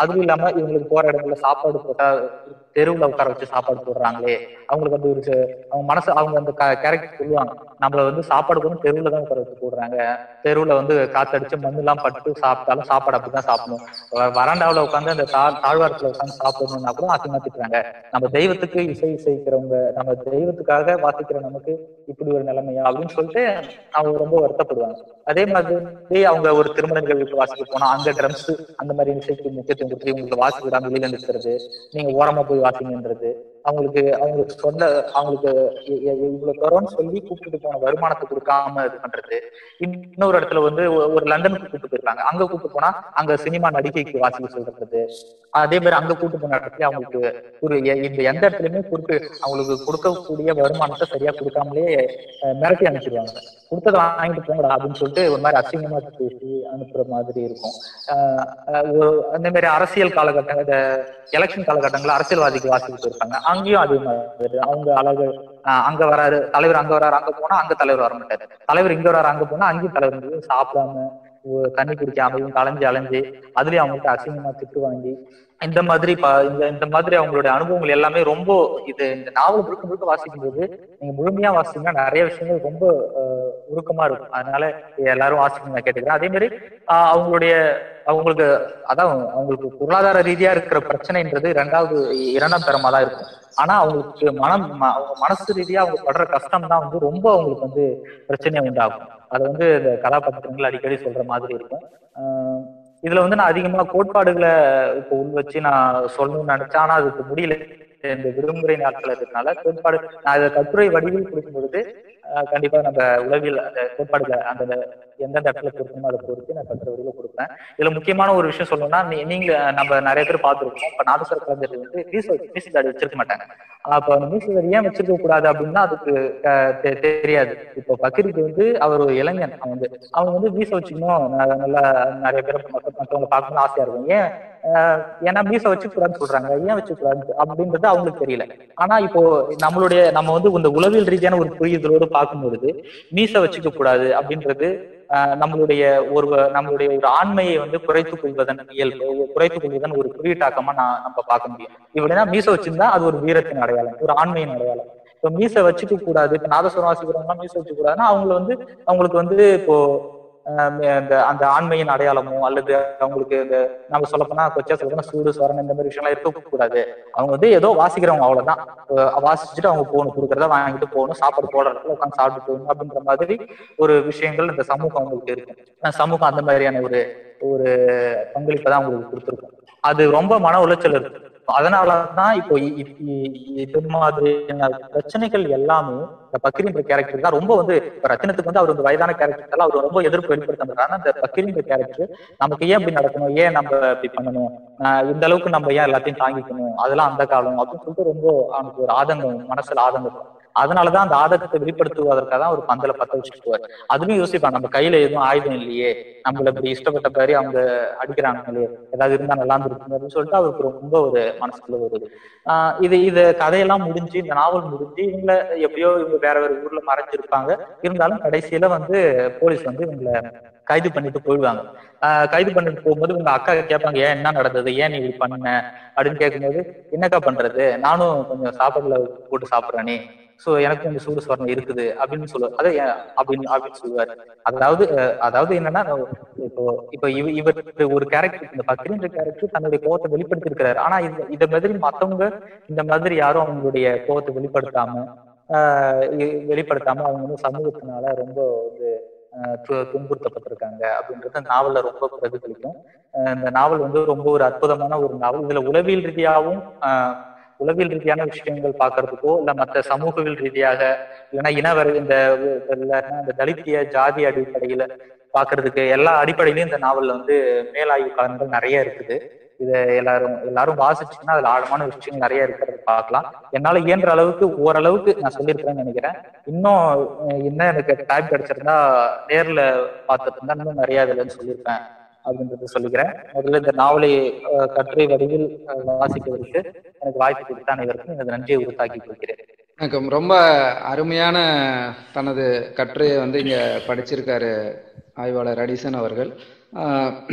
அதுவும் இல்லாம இவங்களுக்கு போற இடத்துல சாப்பாடு போட்டா தெருவுல உட்கார வச்சு சாப்பாடு போடுறாங்களே அவங்களுக்கு வந்து ஒரு ச- அவங்க மனசு அவங்க அந்த கேரக்டர் சொல்லுவாங்க நம்மள வந்து சாப்பாடு கூட தெருவுல தான் உட்கார வச்சு போடுறாங்க தெருவுல வந்து காத்தடிச்சு மண்ணு எல்லாம் பட்டு சாப்பிட்டாலும் சாப்பாடு அப்படிதான் சாப்பிடணும் வ- வராண்டாவுல உட்காந்து அந்த தா தாழ்வாரத்துல உட்காந்து சாப்பிடணும்னா கூட அசிங்கமா திட்டுறாங்க நம்ம தெய்வத்துக்கு இசை இசைக்கிறவங்க நம்ம தெய்வத்துக்காக வாசிக்கிற நமக்கு இப்படி ஒரு நிலைமையா அப்படின்னு சொல்லிட்டு அவங்க ரொம்ப வருத்தப்படுவாங்க அதே மாதிரி அவங்க ஒரு திருமண நிகழ்வுக்கு வாசிக்க போனா அங்க ட்ரம்ஸ் அந்த மாதிரி இசைக்கு முக்கியத்துவம் கொடுத்து உங்களுக்கு வாசிக்க விடாம வெளியில நிற்கிறது நீங்க ஓரமா போய் வாசிங்கன்றது அவங்களுக்கு அவங்களுக்கு சொந்த அவங்களுக்கு இ- இ- இவ்வளவு தரோன்னு சொல்லி கூப்பிட்டு போன வருமானத்தை கொடுக்காம இது பண்றது இன்னொரு இடத்துல வந்து ஒ- ஒரு லண்டனுக்கு கூப்பிட்டு போயிருக்காங்க அங்க கூப்பிட்டு போனா அங்க சினிமா நடிகைக்கு வாசிக்க சொல்றது அதே மாதிரி அங்க கூப்பிட்டு போன இடத்துல அவங்களுக்கு ஒரு எ- இந்த எந்த இடத்துலயுமே குறிப்பு அவங்களுக்கு கொடுக்கக்கூடிய வருமானத்தை சரியா கொடுக்காமலே அஹ், மிரட்டி அனுப்பிச்சிருவாங்க கொடுத்ததை வாங்கிட்டு போங்கடா அப்படின்னு சொல்லிட்டு ஒரு மாதிரி அசிங்கமா பேசி அனுப்புற மாதிரி இருக்கும் ஆஹ் ஆஹ் ஒரு அந்த மாதிரி அரசியல் காலகட்டங்கள் இந்த எலெக்ஷன் காலகட்டங்கள்ல அரசியல்வாதிக்கு வாசிக்கிட்டு இருப்பாங்க அங்கேயும் அதே மாதிரி அவங்க அழகு ஆஹ் அங்க வராரு தலைவர் அங்க வராரு அங்க போனா அங்க தலைவர் வர மாட்டாரு தலைவர் இங்க வராரு அங்க போனா அங்கேயும் தலைவர் வந்து சாப்பிடாம ஒ- தண்ணி குடிக்காமையும் கலைஞ்சு அலைஞ்சு அதுலயும் அவங்கள்ட்ட அசிங்கமா திட்டு வாங்கி இந்த மாதிரி ப- இந்த இந்த மாதிரி அவங்களுடைய அனுபவங்கள் எல்லாமே ரொம்ப இது இந்த நாவல் முழுக்க முழுக்க வாசிக்கும் போது நீங்க முழுமையா வாசிச்சீங்கன்னா நிறைய விஷயங்கள் ரொம்ப ஆஹ், உருக்கமா இருக்கும் அதனால எல்லாரும் வாசிக்கணும் நான் கேட்டுக்கிறேன் அதே மாதிரி ஆஹ், அவங்களுடைய அவங்களுக்கு அதான் அவங்களுக்கு பொருளாதார ரீதியா இருக்கிற பிரச்சனைன்றது ரெண்டாவது இரண்டாம் தரமா தான் இருக்கும் ஆனா அவங்களுக்கு மனம் ம- அவங்க மனசு ரீதியா அவங்க படுற கஷ்டம் தான் வந்து ரொம்ப அவங்களுக்கு வந்து பிரச்சனையை உண்டாகும் அது வந்து இந்த கதாபாத்திரங்கள் அடிக்கடி சொல்ற மாதிரி இருக்கும் ஆஹ் இதுல வந்து நான் அதிகமா கோட்பாடுகளை இப்போ உள் வச்சு நான் சொல்லணும்னு நினைச்சேன் ஆனா அதுக்கு முடியல இந்த விடுமுறை நாட்கள் இருக்கிறதுனால கோட்பாடு நான் இதை கட்டுரை வடிவில் கொடுக்கும் பொழுது ஆஹ் கண்டிப்பா நம்ம உளவியல் அந்த கோட்பாடுகளை அந்த எந்தெந்த இடத்துல பொருத்தணுமோ அதை பொறுத்து நான் கட்டுரை வடிவில் கொடுப்பேன் இதுல முக்கியமான ஒரு விஷயம் சொல்லணும்னா நீ- நீங்க நம்ம நிறைய பேர் பார்த்துருக்கோம் இப்ப நாதஸ்வர கலைஞர்கள் வந்து மியூசிக் தாடி வச்சிருக்க மாட்டாங்க அப்ப அந்த மியூசிக் ஏன் வச்சிருக்க கூடாது அப்படின்னா அதுக்கு அஹ், தெ- தெரியாது இப்போ பக்ரீத் வந்து அவர் ஒரு இளைஞன் அவன் வந்து அவங்க வந்து மீச வச்சுக்கணும் ந- நல்லா நிறைய பேர் மத்த- மத்தவங்க பார்க்கணும்னு ஆசையா இருக்கும் ஏன் அஹ், ஏன்னா மீச வச்சுக்க கூடாதுன்னு சொல்றாங்க ஏன் வச்சுக்க கூடாது அப்படின்றது அவங்களுக்கு தெரியல ஆனா இப்போ நம்மளுடைய நம்ம வந்து இந்த உளவியல் ரீதியான ஒரு புரிதலோடு பார்க்கும்பொழுது மீச வச்சுக்க கூடாது அப்படின்றது ஆஹ் நம்மளுடைய ஒரு நம்மளுடைய ஒரு ஆண்மையை வந்து குறைத்துக் கொள்வதன் இயல்பு குறைத்துக் கொள்வதன் ஒரு குறியீட்டாக்கமா நான் நம்ம பார்க்க முடியும் இப்படின்னா மீச வச்சிருந்தா அது ஒரு வீரத்தின் அடையாளம் ஒரு ஆண்மையின் அடையாளம் இப்ப மீச வச்சுக்க கூடாது இப்ப நாதஸ்வரம் வாசிக்கிறவங்க மீச வச்சுக்க கூடாதுன்னா அவங்களை வந்து அவங்களுக்கு வந்து இப்போ ஆஹ் அந்த அந்த ஆண்மையின் அடையாளமோ அல்லது அவங்களுக்கு இந்த நம்ம சொல்ல போனா கொச்சா சொல்ல போனா சூடு சொரணம் இந்த மாதிரி விஷயம்லாம் இருக்கக்கூடாது அவங்க வந்து ஏதோ வாசிக்கிறவங்க அவ்வளவுதான் அஹ் வாசிச்சுட்டு அவங்க போகணும் கொடுக்கறத வாங்கிட்டு போகணும் சாப்பாடு போடுற இடத்துல உட்காந்து சாப்பிட்டு போகணும் அப்படின்ற மாதிரி ஒரு விஷயங்கள் இந்த சமூகம் அவங்களுக்கு இருக்கு ஆனா சமூகம் அந்த மாதிரியான ஒரு ஒரு பங்களிப்பை தான் அவங்களுக்கு கொடுத்துருக்கும் அது ரொம்ப மன உளைச்சல் இருக்கு அதனாலதான் இப்போ இ- இ- இ- இது மாதிரியான பிரச்சனைகள் எல்லாமே இந்த பக்கிரின்ற கேரக்டர் தான் ரொம்ப வந்து இப்ப ரத்தினத்துக்கு வந்து அவர் வந்து வயதான கேரக்டர் எல்லாம் அவர் ரொம்ப எதிர்ப்பு வெளிப்படுத்த மாட்டாங்க அந்த பக்கிரின்ற கேரக்டர் நமக்கு ஏன் இப்படி நடக்கணும் ஏன் நம்ம இப்படி பண்ணணும் ஆஹ் இந்த அளவுக்கு நம்ம ஏன் எல்லாத்தையும் தாங்கிக்கணும் அதெல்லாம் அந்த காலம் அப்படின்னு சொல்லிட்டு ரொம்ப அவனுக்கு ஒரு ஆதங்கம் மனசுல ஆதங்கம் அதனாலதான் அந்த ஆதங்கத்தை வெளிப்படுத்துவதற்காக தான் ஒரு பந்தல பத்த வச்சுட்டு போவார் அதுலயும் யோசிப்பான் நம்ம கையில எதுவும் ஆயுதம் இல்லையே நம்மள இப்படி இஷ்டப்பட்ட மாதிரி அவங்க அடிக்கிறாங்களே ஏதாவது இருந்தா நல்லா இருந்திருக்கும் அப்படின்னு சொல்லிட்டு அவருக்கு ரொம்ப ஒரு மனசுக்குள்ள வருது ஆஹ் இது இது கதையெல்லாம் முடிஞ்சு இந்த நாவல் முடிஞ்சு இவங்கள எப்படியோ இவங்க வேற வேற ஊர்ல மறைஞ்சிருப்பாங்க இருந்தாலும் கடைசியில வந்து போலீஸ் வந்து இவங்களை கைது பண்ணிட்டு போயிடுவாங்க ஆஹ் கைது பண்ணிட்டு போகும்போது உங்க அக்கா கேட்பாங்க ஏன் என்ன நடந்தது ஏன் நீ இப்படி பண்ண அப்படின்னு கேட்கும்போது என்னக்கா பண்றது நானும் கொஞ்சம் சாப்பாடுல போட்டு சாப்பிட்றேனே சோ எனக்கு கொஞ்சம் சூடு சொரணம் இருக்குது அப்படின்னு சொல்லுவார் அதை ஏன் அப்படின்னு அப்படின்னு சொல்லுவாரு அதாவது அஹ், அதாவது என்னன்னா இப்போ இப்போ இவ இவர் ஒரு கேரக்டர் இந்த பக்ரின்ற கேரக்டர் தன்னுடைய கோவத்தை வெளிப்படுத்திருக்கிறாரு ஆனா இந்த இத மாதிரி மத்தவங்க இந்த மாதிரி யாரும் அவங்களுடைய கோவத்தை வெளிப்படுத்தாம ஆஹ் இ- வெளிப்படுத்தாம அவங்க வந்து சமூகத்தினால ரொம்ப வந்து ஆஹ் து- துன்புறுத்தப்பட்டிருக்காங்க அப்படின்றது அந்த நாவல்ல ரொம்ப பிரதிபலிக்கும் ஆஹ் இந்த நாவல் வந்து ரொம்ப ஒரு அற்புதமான ஒரு நாவல் இதுல உளவியல் ரீதியாகவும் ஆஹ் உளவியல் ரீதியான விஷயங்கள் பார்க்கறதுக்கோ இல்ல மற்ற சமூகவியல் ரீதியாக இல்லைன்னா இனவரை இந்த இல்லைன்னா இந்த தலித்திய ஜாதி அடிப்படையில பார்க்கிறதுக்கு எல்லா அடிப்படையிலும் இந்த நாவல்ல வந்து மேலாய்வு கலன்கள் நிறைய இருக்குது இதை எல்லாரும் எல்லாரும் வாசிச்சுன்னா அதுல ஆழமான விஷயங்கள் நிறைய இருக்கிறது பார்க்கலாம் என்னால இயன்ற அளவுக்கு ஓரளவுக்கு நான் சொல்லியிருக்கிறேன்னு நினைக்கிறேன் இன்னும் அஹ், இன்னும் எனக்கு டைம் கிடைச்சிருந்தா நேர்ல பார்த்துட்டு இருந்தா இன்னும் நிறைய இதுலன்னு சொல்லியிருப்பேன் அப்படின்றத சொல்லிக்கிறேன் முதல்ல இந்த நாவலை அஹ், கட்டுரை வடிவில் அஹ், வாசிப்பதற்கு எனக்கு வாய்ப்பு கொடுத்த அனைவருக்கும் எனது நன்றியை உறுத்தாக்கி கொள்கிறேன் எனக்கு ரொம்ப அருமையான தனது கட்டுரையை வந்து இங்க படிச்சிருக்காரு ஆய்வாளர் அடிசன் அவர்கள் ஆஹ்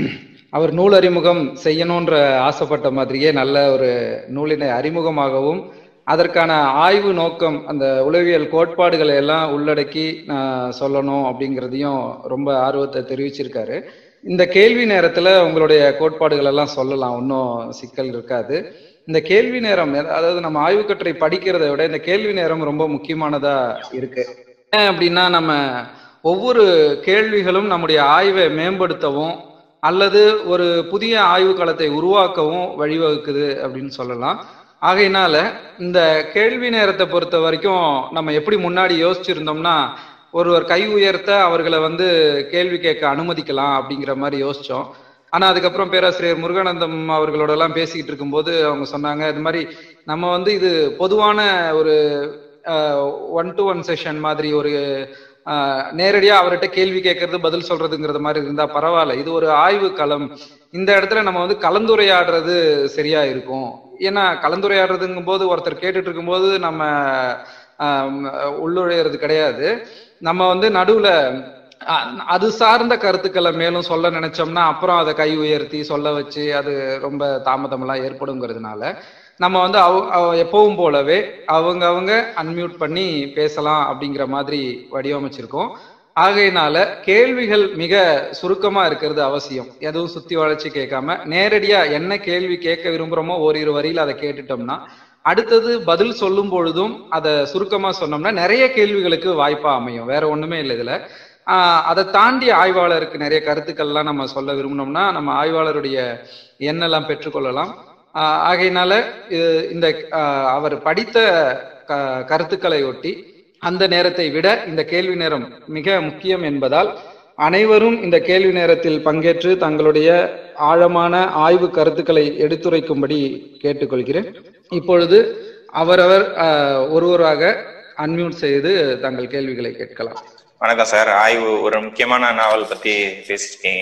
அவர் நூல் அறிமுகம் செய்யணுன்ற ஆசைப்பட்ட மாதிரியே நல்ல ஒரு நூலினை அறிமுகமாகவும் அதற்கான ஆய்வு நோக்கம் அந்த உளவியல் கோட்பாடுகளை எல்லாம் உள்ளடக்கி நான் சொல்லணும் அப்படிங்கிறதையும் ரொம்ப ஆர்வத்தை தெரிவிச்சிருக்காரு இந்த கேள்வி நேரத்துல உங்களுடைய கோட்பாடுகள் எல்லாம் சொல்லலாம் ஒன்றும் சிக்கல் இருக்காது இந்த கேள்வி நேரம் அதாவது நம்ம ஆய்வுக்கட்டுரை படிக்கிறத விட இந்த கேள்வி நேரம் ரொம்ப முக்கியமானதா இருக்கு ஏன் அப்படின்னா நம்ம ஒவ்வொரு கேள்விகளும் நம்முடைய ஆய்வை மேம்படுத்தவும் அல்லது ஒரு புதிய ஆய்வு களத்தை உருவாக்கவும் வழிவகுக்குது அப்படின்னு சொல்லலாம் ஆகையினால இந்த கேள்வி நேரத்தை பொறுத்த வரைக்கும் நம்ம எப்படி முன்னாடி யோசிச்சிருந்தோம்னா ஒருவர் கை உயர்த்த அவர்களை வந்து கேள்வி கேட்க அனுமதிக்கலாம் அப்படிங்கிற மாதிரி யோசிச்சோம் ஆனா அதுக்கப்புறம் பேராசிரியர் முருகானந்தம் அவர்களோட எல்லாம் பேசிக்கிட்டு இருக்கும்போது அவங்க சொன்னாங்க இது மாதிரி நம்ம வந்து இது பொதுவான ஒரு ஒன் டு ஒன் செஷன் மாதிரி ஒரு நேரடியா அவர்கிட்ட கேள்வி கேட்கறது பதில் சொல்றதுங்கிறது மாதிரி இருந்தா பரவாயில்ல இது ஒரு ஆய்வு களம் இந்த இடத்துல நம்ம வந்து கலந்துரையாடுறது சரியா இருக்கும் ஏன்னா கலந்துரையாடுறதுங்கும் போது ஒருத்தர் கேட்டுட்டு இருக்கும்போது நம்ம உள்ளுழையிறது கிடையாது நம்ம வந்து நடுவுல அது சார்ந்த கருத்துக்களை மேலும் சொல்ல நினைச்சோம்னா அப்புறம் அதை கை உயர்த்தி சொல்ல வச்சு அது ரொம்ப தாமதம் எல்லாம் ஏற்படுங்கிறதுனால நம்ம வந்து அவ எப்பவும் போலவே அவங்க அவங்க அன்மியூட் பண்ணி பேசலாம் அப்படிங்கிற மாதிரி வடிவமைச்சிருக்கோம் ஆகையினால கேள்விகள் மிக சுருக்கமா இருக்கிறது அவசியம் எதுவும் சுத்தி வளைச்சு கேட்காம நேரடியா என்ன கேள்வி கேட்க விரும்புறோமோ ஓரிரு வரியில அதை கேட்டுட்டோம்னா அடுத்தது பதில் சொல்லும் பொழுதும் அதை சுருக்கமா சொன்னோம்னா நிறைய கேள்விகளுக்கு வாய்ப்பா அமையும் வேற ஒண்ணுமே இல்லை இதுல ஆஹ் அதை தாண்டி ஆய்வாளருக்கு நிறைய கருத்துக்கள்லாம் நம்ம சொல்ல விரும்பினோம்னா நம்ம ஆய்வாளருடைய எண்ணெல்லாம் பெற்றுக்கொள்ளலாம் ஆகையினால இந்த அவர் படித்த கருத்துக்களை ஒட்டி அந்த நேரத்தை விட இந்த கேள்வி நேரம் மிக முக்கியம் என்பதால் அனைவரும் இந்த கேள்வி நேரத்தில் பங்கேற்று தங்களுடைய ஆழமான ஆய்வு கருத்துக்களை எடுத்துரைக்கும்படி கேட்டுக்கொள்கிறேன் இப்பொழுது அவரவர் ஒருவராக அன்மியூட் செய்து தங்கள் கேள்விகளை கேட்கலாம் வணக்கம் சார் ஆய்வு ஒரு முக்கியமான நாவல் பத்தி பேசிருக்கீங்க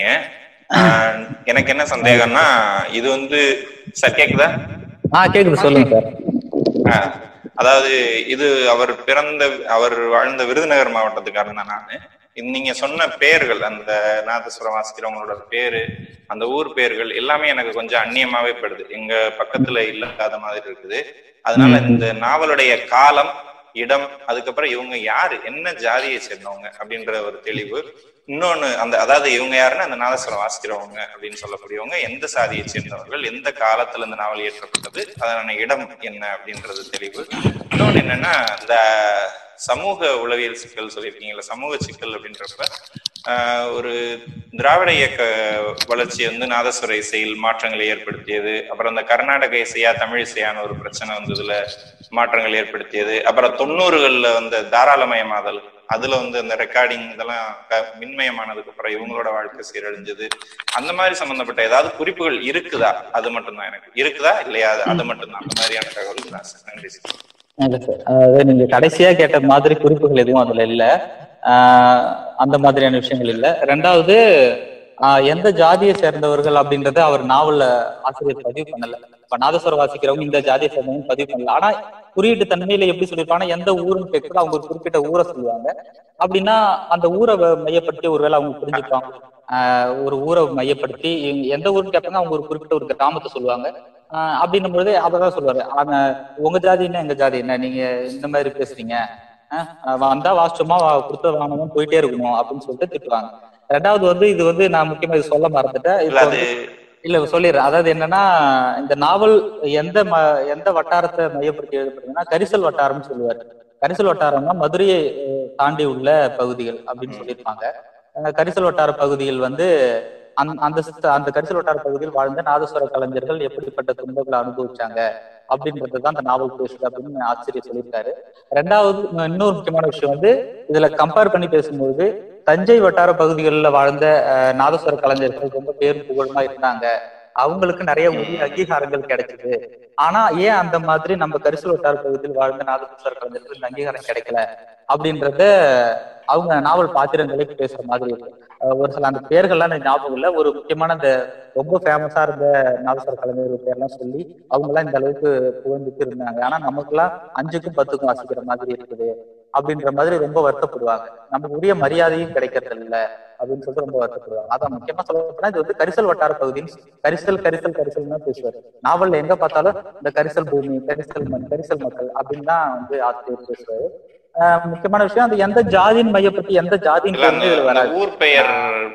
எனக்கு என்ன சந்தேகம்னா இது வந்து சார் கேக்குதா ஆ கேக்குது சொல்லுங்க சார் அதாவது இது அவர் பிறந்த அவர் வாழ்ந்த விருதுநகர் மாவட்டத்துக்காரன் தான் நானு நீங்க சொன்ன பெயர்கள் அந்த நாதஸ்வரம் வாசிக்கிறவங்களோட பேரு அந்த ஊர் பெயர்கள் எல்லாமே எனக்கு கொஞ்சம் அந்நியமாவே படுது எங்க பக்கத்துல இல்லாத மாதிரி இருக்குது அதனால இந்த நாவலுடைய காலம் இடம் அதுக்கப்புறம் இவங்க யாரு என்ன ஜாதியை சேர்ந்தவங்க அப்படின்ற ஒரு தெளிவு இன்னொன்னு அந்த அதாவது இவங்க யாருன்னா அந்த நாதஸ்வரம் வாசிக்கிறவங்க அப்படின்னு சொல்லக்கூடியவங்க எந்த சாதியை சேர்ந்தவர்கள் எந்த காலத்துல இந்த நாவல் இயற்றப்பட்டது அதனான இடம் என்ன அப்படின்றது தெளிவு இன்னொன்னு என்னன்னா இந்த சமூக உளவியல் சிக்கல் சொல்லியிருக்கீங்கல்ல சமூக சிக்கல் அப்படின்றப்ப ஒரு திராவிட இயக்க வளர்ச்சி வந்து நாதஸ்வர இசையில் மாற்றங்களை ஏற்படுத்தியது அப்புறம் அந்த கர்நாடக இசையா தமிழ் இசையான ஒரு பிரச்சனை வந்ததுல மாற்றங்கள் ஏற்படுத்தியது அப்புறம் தொண்ணூறுகள்ல வந்த தாராளமயமாதல் அதுல வந்து அந்த ரெக்கார்டிங் இதெல்லாம் மின்மயமானதுக்கு அப்புறம் இவங்களோட வாழ்க்கை சீரழிஞ்சது அந்த மாதிரி சம்பந்தப்பட்ட ஏதாவது குறிப்புகள் இருக்குதா அது மட்டும்தான் எனக்கு இருக்குதா இல்லையா அது மட்டும்தான் அந்த மாதிரியான தகவல் தான் சார் நன்றி சார் இல்ல சார் அதாவது நீங்க கடைசியா கேட்ட மாதிரி குறிப்புகள் எதுவும் அதுல இல்ல ஆஹ் அந்த மாதிரியான விஷயங்கள் இல்ல ரெண்டாவது ஆஹ் எந்த ஜாதியை சேர்ந்தவர்கள் அப்படின்றத அவர் நாவல்ல ஆசிரியர் பதிவு பண்ணல இப்ப நாதஸ்வரம் வாசிக்கிறவங்க இந்த ஜாதியை சேர்ந்தவங்க பதிவு பண்ணல ஆனா குறியீட்டு தன்மையில எப்படி சொல்லியிருப்பாங்கன்னா எந்த ஊருன்னு கேட்கறது அவங்க ஒரு குறிப்பிட்ட ஊரை சொல்லுவாங்க அப்படின்னா அந்த ஊரை மையப்படுத்தி ஒருவேளை அவங்க புரிஞ்சுப்பாங்க ஆஹ் ஒரு ஊரை மையப்படுத்தி எந்த ஊருன்னு கேட்பாங்க அவங்க ஒரு குறிப்பிட்ட ஒரு கிராமத்தை சொல்லுவாங்க ஆஹ் அப்படின்னும் பொழுது அப்பதான் சொல்லுவாரு ஆனா உங்க ஜாதி என்ன எங்க ஜாதி என்ன நீங்க இந்த மாதிரி பேசுறீங்க வந்தா வாசிச்சோமா கொடுத்த வாங்கணும் போயிட்டே இருக்கணும் அப்படின்னு சொல்லிட்டு திட்டுவாங்க ரெண்டாவது வந்து இது வந்து நான் முக்கியமா இது சொல்ல மறந்துட்டேன் இல்ல சொல்லிடுறேன் அதாவது என்னன்னா இந்த நாவல் எந்த ம எந்த வட்டாரத்தை மையப்படுத்தி எழுதப்படுதுன்னா கரிசல் வட்டாரம்னு சொல்லுவாரு கரிசல் வட்டாரம்னா மதுரையை தாண்டி உள்ள பகுதிகள் அப்படின்னு சொல்லியிருப்பாங்க கரிசல் வட்டார பகுதியில் வந்து அந்த அந்த கரிசல் வட்டார பகுதியில் வாழ்ந்த நாதஸ்வர கலைஞர்கள் எப்படிப்பட்ட துன்பங்களை அனுபவிச்சாங்க அப்படின்றதுதான் அந்த நாவல் பேசுது அப்படின்னு ஆசிரியர் சொல்லியிருக்காரு ரெண்டாவது இன்னொரு முக்கியமான விஷயம் வந்து இதுல கம்பேர் பண்ணி பேசும்போது தஞ்சை வட்டார பகுதிகளில் வாழ்ந்த நாதஸ்வர கலைஞர்கள் ரொம்ப பேரும் புகழுமா இருந்தாங்க அவங்களுக்கு நிறைய உரிய அங்கீகாரங்கள் கிடைச்சது ஆனா ஏன் அந்த மாதிரி நம்ம கரிசல் வட்டார பகுதியில் வாழ்ந்த நாதஸ்வர கலைஞர்கள் இந்த அங்கீகாரம் கிடைக்கல அப்படின்றத அவங்க நாவல் பாத்திரங்களே பேசுற மாதிரி இருக்கு ஒரு சில அந்த பேர்கள்லாம் எனக்கு ஞாபகம் இல்ல ஒரு முக்கியமான இந்த ரொம்ப ஃபேமஸா இருந்த நாதஸ்வர கலைஞர்கள் பேர்லாம் சொல்லி அவங்க எல்லாம் இந்த அளவுக்கு புகழ்ந்துட்டு இருந்தாங்க ஆனா நமக்கு எல்லாம் அஞ்சுக்கும் பத்துக்கும் வாசிக்கிற மாதிரி இருக்குது அப்படின்ற மாதிரி ரொம்ப வருத்தப்படுவாங்க நமக்கு உரிய மரியாதையும் கிடைக்கிறது இல்ல அப்படின்னு சொல்லிட்டு ரொம்ப வருத்தப்படுவாங்க அதான் முக்கியமா சொல்ல போனா இது வந்து கரிசல் வட்டார பகுதின்னு கரிசல் கரிசல் கரிசல் தான் பேசுவாரு நாவல்ல எங்க பார்த்தாலும் இந்த கரிசல் பூமி கரிசல் மண் கரிசல் மக்கள் அப்படின்னு தான் வந்து ஆசிரியர் பேசுவாரு ஆஹ் முக்கியமான விஷயம் அந்த எந்த ஜாதியின் மையப்பத்தி எந்த ஜாதியின் இல்ல அந்த பேருமே இதுல அந்த வராது ஊர் பெயர்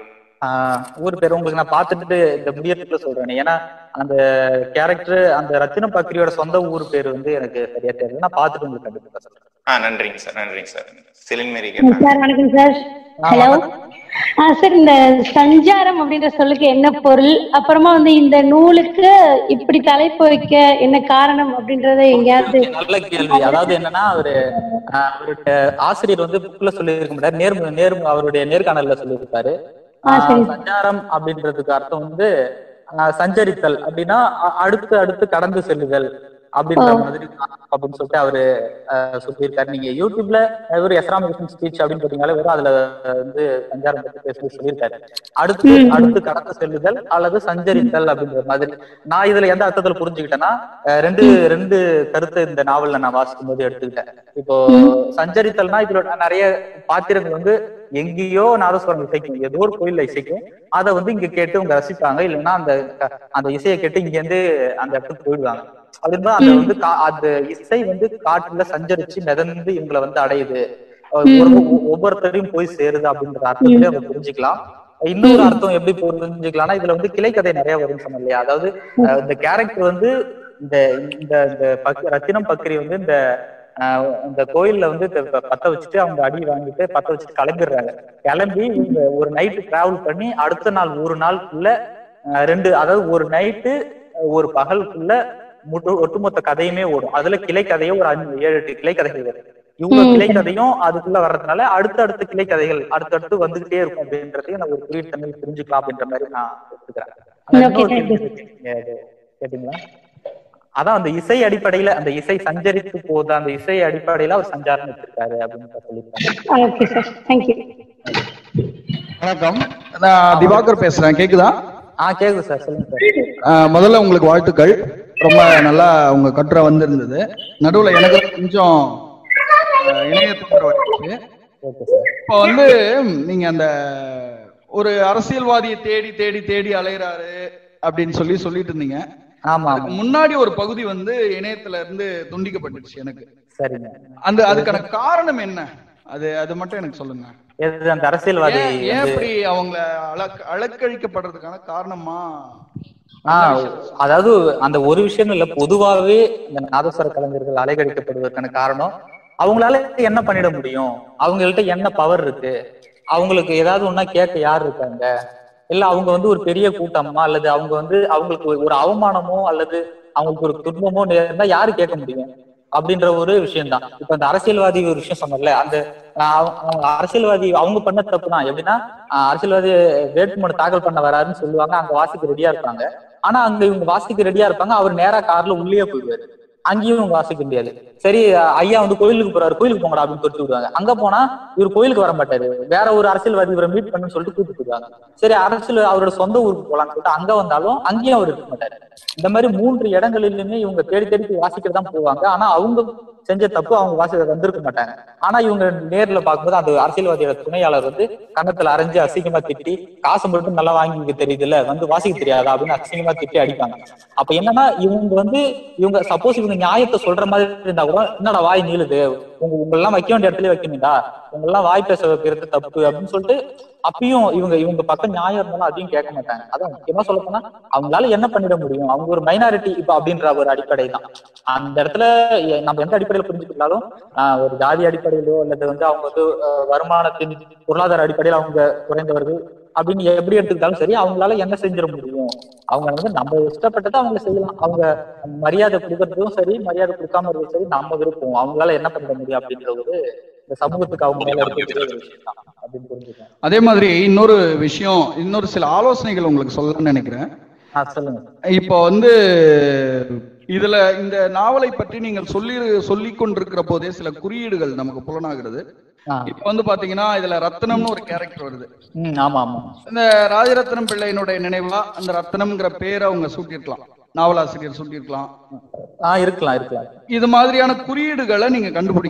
ஆஹ் ஊர் பேர் உங்களுக்கு நான் பார்த்துட்டு இந்த முடியறதுக்குள்ள சொல்றேன் ஏன்னா அந்த கேரக்டர் அந்த ரத்தின பக்ரியோட சொந்த ஊர் பேர் வந்து எனக்கு சரியா தெரியல நான் பார்த்துட்டு உங்களுக்கு கண்டிப்பா சொல்றேன் ஆ நன்றிங்க சார் நன்றிங்க சார் செலின் மேரி கேட்டாங்க சார் வணக்கம் சார் ஆ, ஹலோ வணக்கம். ஆ சார் இந்த சஞ்சாரம் அப்படின்ற சொல்லுக்கு என்ன பொருள் அப்புறமா வந்து இந்த நூலுக்கு இப்படி தலைப்பு வைக்க என்ன காரணம் அப்படின்றத எங்கேயாவது நல்ல கேள்வி அதாவது என்னன்னா அவரு ஆஹ் அவருடைய ஆசிரியர் வந்து புக்ல சொல்லியிருக்க மாட்டாரு நேர்மு நேர்மு அவருடைய நேர்காணல்ல சொல்லியிருப்பாரு ஆ, சரி. ஆஹ் சஞ்சாரம் அப்படின்றதுக்கு அர்த்தம் வந்து ஆஹ் சஞ்சரித்தல் அப்படின்னா அ- அடுத்து அடுத்து கடந்து செல்லுதல் அப்படின்ற ஓ. மாதிரி அப்படின்னு சொல்லிட்டு அவரு ஆஹ் சொல்லியிருக்காரு நீங்க யூடியூப்ல வெறும் எஸ் ராமகிருஷ்ணன் ஸ்பீச் அப்படின்னு போட்டீங்கனாலே வெறும் அதுல வந்து சஞ்சாரம் பத்தி பேசி சொல்லியிருக்காரு அடுத்து ம். அடுத்து கடந்து செல்லுதல் அல்லது சஞ்சரித்தல் அப்படின்ற மாதிரி நான் இதுல எந்த அர்த்தத்துல புரிஞ்சுக்கிட்டேன்னா அஹ் ரெண்டு ரெண்டு கருத்தை இந்த நாவல்ல நான் வாசிக்கும் போது எடுத்துக்கிட்டேன் இப்போ சஞ்சரித்தல்னா இதுல நான் நிறைய பாத்திரங்கள் வந்து எங்கேயோ நாதஸ்வரம் இசைக்கும் ஏதோ ஒரு கோயில்ல இசைக்கும் அதை வந்து இங்க கேட்டு அவங்க ரசிப்பாங்க இல்லைன்னா அந்த க- அந்த இசையை கேட்டு இங்க இருந்து அந்த இடத்துக்கு போயிடுவாங்க அப்படின்னா அந்த வந்து கா- அந்த இசை வந்து காட்டுல சஞ்சரிச்சு மிதந்து இவங்களை வந்து அடையுது அஹ் ஒரு ஒ- ஒவ்வொருத்தரையும் போய் சேருது அப்படின்ற அர்த்தத்திலே அவங்க புரிஞ்சுக்கலாம் இன்னொரு அர்த்தம் எப்படி புரிஞ்சுக்கலாம்னா இதுல வந்து கிளைக்கதை நிறைய வரும்னு சொன்னோம் இல்லையா அதாவது அஹ் இந்த கேரக்டர் வந்து இந்த இந்த இந்த பக்- ரத்தினம் பக்ரி வந்து இந்த ஆஹ் இந்த கோயில்ல வந்து இந்த ப- பத்த வச்சுட்டு அவங்க அடி வாங்கிட்டு பத்த வச்சுட்டு கிளம்பிடுறாங்க கிளம்பி இவங்க ஒரு நைட்டு டிராவல் பண்ணி அடுத்த நாள் ஒரு நாளுக்குள்ள ஆஹ் ரெண்டு அதாவது ஒரு நைட்டு ஒரு பகலுக்குள்ள முட்டு ஒட்டுமொத்த கதையுமே ஓடும் அதுல கிளை கதையே ஒரு அஞ்சு ஏழு எட்டு கிளை கதைகள் வரும் இவ்வளவு ம். கிளை கதையும் அதுக்குள்ள வர்றதுனால அடுத்தடுத்த கிளை கதைகள் அடுத்தடுத்து வந்துகிட்டே இருக்கும் அப்படின்றதையும் நான் ஒரு குறியீடு தமிழ் புரிஞ்சுக்கலாம் அப்படின்ற மாதிரி நான் எடுத்துக்கிறேன் ஆனா Okay, இன்னொரு thank you. கேள்வி கேட்டீங்க, அது கேட்டீங்களா அதான் அந்த இசை அடிப்படையில அந்த இசை சஞ்சரித்து போகுது அந்த இசை அடிப்படையில அவர் சஞ்சாரம் வச்சிருக்காரு அப்படின்னு சொல்லியிருக்காங்க ஓகே சார் தேங்க்யூ வணக்கம் நான் திவாகர் பேசுறேன் கேக்குதா ஆஹ் கேக்குது சார் சொல்லுங்க சார் ஆஹ் முதல்ல உங்களுக்கு வாழ்த்துக்கள் ரொம்ப நல்லா உங்க கட்டுரை வந்திருந்தது நடுவுல எனக்கு கொஞ்சம் ஆஹ் இணைய தொந்தரவு வந்துச்சு. ஓகே சார் இப்போ வந்து நீங்க அந்த ஒரு அரசியல்வாதியை தேடி தேடி தேடி அலையறாரு அப்படின்னு சொல்லி சொல்லிட்டு இருந்தீங்க ஆமா அதுக்கு ஆமா முன்னாடி ஒரு பகுதி வந்து இணையத்துல இருந்து துண்டிக்கப்பட்டுச்சு எனக்கு சரிங்க அந்த அதுக்கான காரணம் என்ன அது அது மட்டும் எனக்கு சொல்லுங்க எது அந்த அரசியல்வாதி ஏன் ஏன் வந்து இப்படி அவங்கள அலக் அலக்கழிக்கப்படுறதுக்கான காரணமா ஆஹ் அதாவது அந்த ஒரு விஷயம் இல்ல பொதுவாவே இந்த நாதஸ்வர கலைஞர்கள் அலைகழிக்கப்படுவதற்கான காரணம் அவங்களால என்ன பண்ணிட முடியும் அவங்கள்ட்ட என்ன பவர் இருக்கு அவங்களுக்கு ஏதாவது ஒண்ணா கேட்க யார் இருக்காங்க இல்ல அவங்க வந்து ஒரு பெரிய கூட்டமா அல்லது அவங்க வந்து அவங்களுக்கு ஒரு- ஒரு அவமானமோ அல்லது அவங்களுக்கு ஒரு துன்பமோ நேர்ந்தா யாரு கேட்க முடியும் அப்படின்ற ஒரு விஷயம் தான் இப்ப அந்த அரசியல்வாதி ஒரு விஷயம் சொன்னல அந்த ஆஹ் அவங்க- அவங்க அரசியல்வாதி அவங்க பண்ண தப்பு தான் எப்படின்னா ஆஹ் அரசியல்வாதி வேட்புமனு தாக்கல் பண்ண வராருன்னு சொல்லுவாங்க அங்க வாசிக்க ரெடியா இருப்பாங்க ஆனா அங்க இவங்க வாசிக்க ரெடியா இருப்பாங்க அவர் நேரா கார்ல உள்ளே போயிடுவாரு அங்கேயும் இவங்க வாசிக்க முடியாது சரி அஹ் ஐயா வந்து கோயிலுக்கு போறாரு கோயிலுக்கு போங்கடா அப்படின்னு தொட்டு விடுவாங்க அங்க போனா இவர் கோயிலுக்கு வர மாட்டாரு வேற ஒரு அரசியல்வாதி இவரை மீட் பண்ணுன்னு சொல்லிட்டு கூட்டிட்டு போயிடுவாங்க சரி அரசியல் அவரோட சொந்த ஊருக்கு போலாம்னு சொல்லிட்டு அங்க வந்தாலும் அங்கேயும் அவர் இருக்க மாட்டாரு இந்த மாதிரி மூன்று இடங்களிலுமே இவங்க தேடி தேடி போய் வாசிக்க தான் போவாங்க ஆனா அவங்க செஞ்ச தப்பு அவங்க வாசிக்க வந்திருக்க மாட்டாங்க ஆனா இவங்க நேர்ல பார்க்கும்போது அந்த அரசியல்வாதியோட துணையாளர் வந்து கன்னத்துல அரைஞ்சு அசிங்கமா திட்டி காசு மட்டும் நல்லா வாங்கிக்க தெரியுதுல்ல வந்து வாசிக்க தெரியாதா அப்படின்னு அசிங்கமா திட்டி அடிப்பாங்க அப்ப என்னன்னா இவங்க வந்து இவங்க சப்போஸ் இவங்க நியாயத்தை சொல்ற மாதிரி இருந்தா கூட என்னடா வாய் நீளுது உங்க உங்களெல்லாம் வைக்க வேண்டிய இடத்துல வைக்கணும்டா உங்களெல்லாம் வாய் பேச வைக்கிறது தப்பு அப்படின்னு சொல்லிட்டு அப்பயும் இவங்க இவங்க பக்கம் நியாயம் இருந்தாலும் அதையும் கேட்க மாட்டாங்க அதான் முக்கியமா சொல்ல போனா அவங்களால என்ன பண்ணிட முடியும் அவங்க ஒரு மைனாரிட்டி இப்ப அப்படின்ற ஒரு அடிப்படை தான் அந்த இடத்துல எ- நம்ம எந்த அடிப்படையில புரிஞ்சுக்கிட்டாலும் ஆஹ் ஒரு ஜாதி அடிப்படையிலோ அல்லது வந்து அவங்க வந்து அஹ், வருமானத்தின் பொருளாதார அடிப்படையில் அவங்க குறைந்தவர்கள் அப்படின்னு எப்படி எடுத்துக்கிட்டாலும் சரி அவங்களால என்ன செஞ்சிட முடியும் அவங்க வந்து நம்ம இஷ்டப்பட்டதை அவங்க செய்யலாம் அவங்க மரியாதை கொடுக்கறதும் சரி மரியாதை கொடுக்காம இருக்கிறதும் சரி நம்ம விருப்பம் அவங்களால என்ன பண்ண முடியும் அப்படின்ற ஒரு இந்த சமூகத்துக்கு அவங்க மேல இருக்கக்கூடிய ஒரு விஷயம் தான் அப்படின்னு புரிஞ்சுக்கலாம் அதே மாதிரி இன்னொரு விஷயம் இன்னொரு சில ஆலோசனைகள் உங்களுக்கு சொல்லணும்னு நினைக்கிறேன் ஆ சொல்லுங்க இப்போ வந்து இதுல இந்த நாவலை பற்றி நீங்கள் சொல்லி சொல்லிக் கொண்டிருக்கிற போதே சில குறியீடுகள் நமக்கு புலனாகிறது ஆ இப்போ வந்து பாத்தீங்கன்னா இதுல ரத்னம்னு ஒரு கேரக்டர் வருது ம் ஆமா ஆமா இந்த ராஜரத்னம் பிள்ளையினுடைய நினைவா அந்த ரத்னம்ங்கிற பேரை அவங்க சூட்டியிருக்கலாம் நாவலாசிரியர் சூட்டியிருக்கலாம் ஆ இருக்கலாம் இருக்கலாம் இது மாதிரியான குறியீடுகளை நீங்க கண்டுபிடிக்கணும்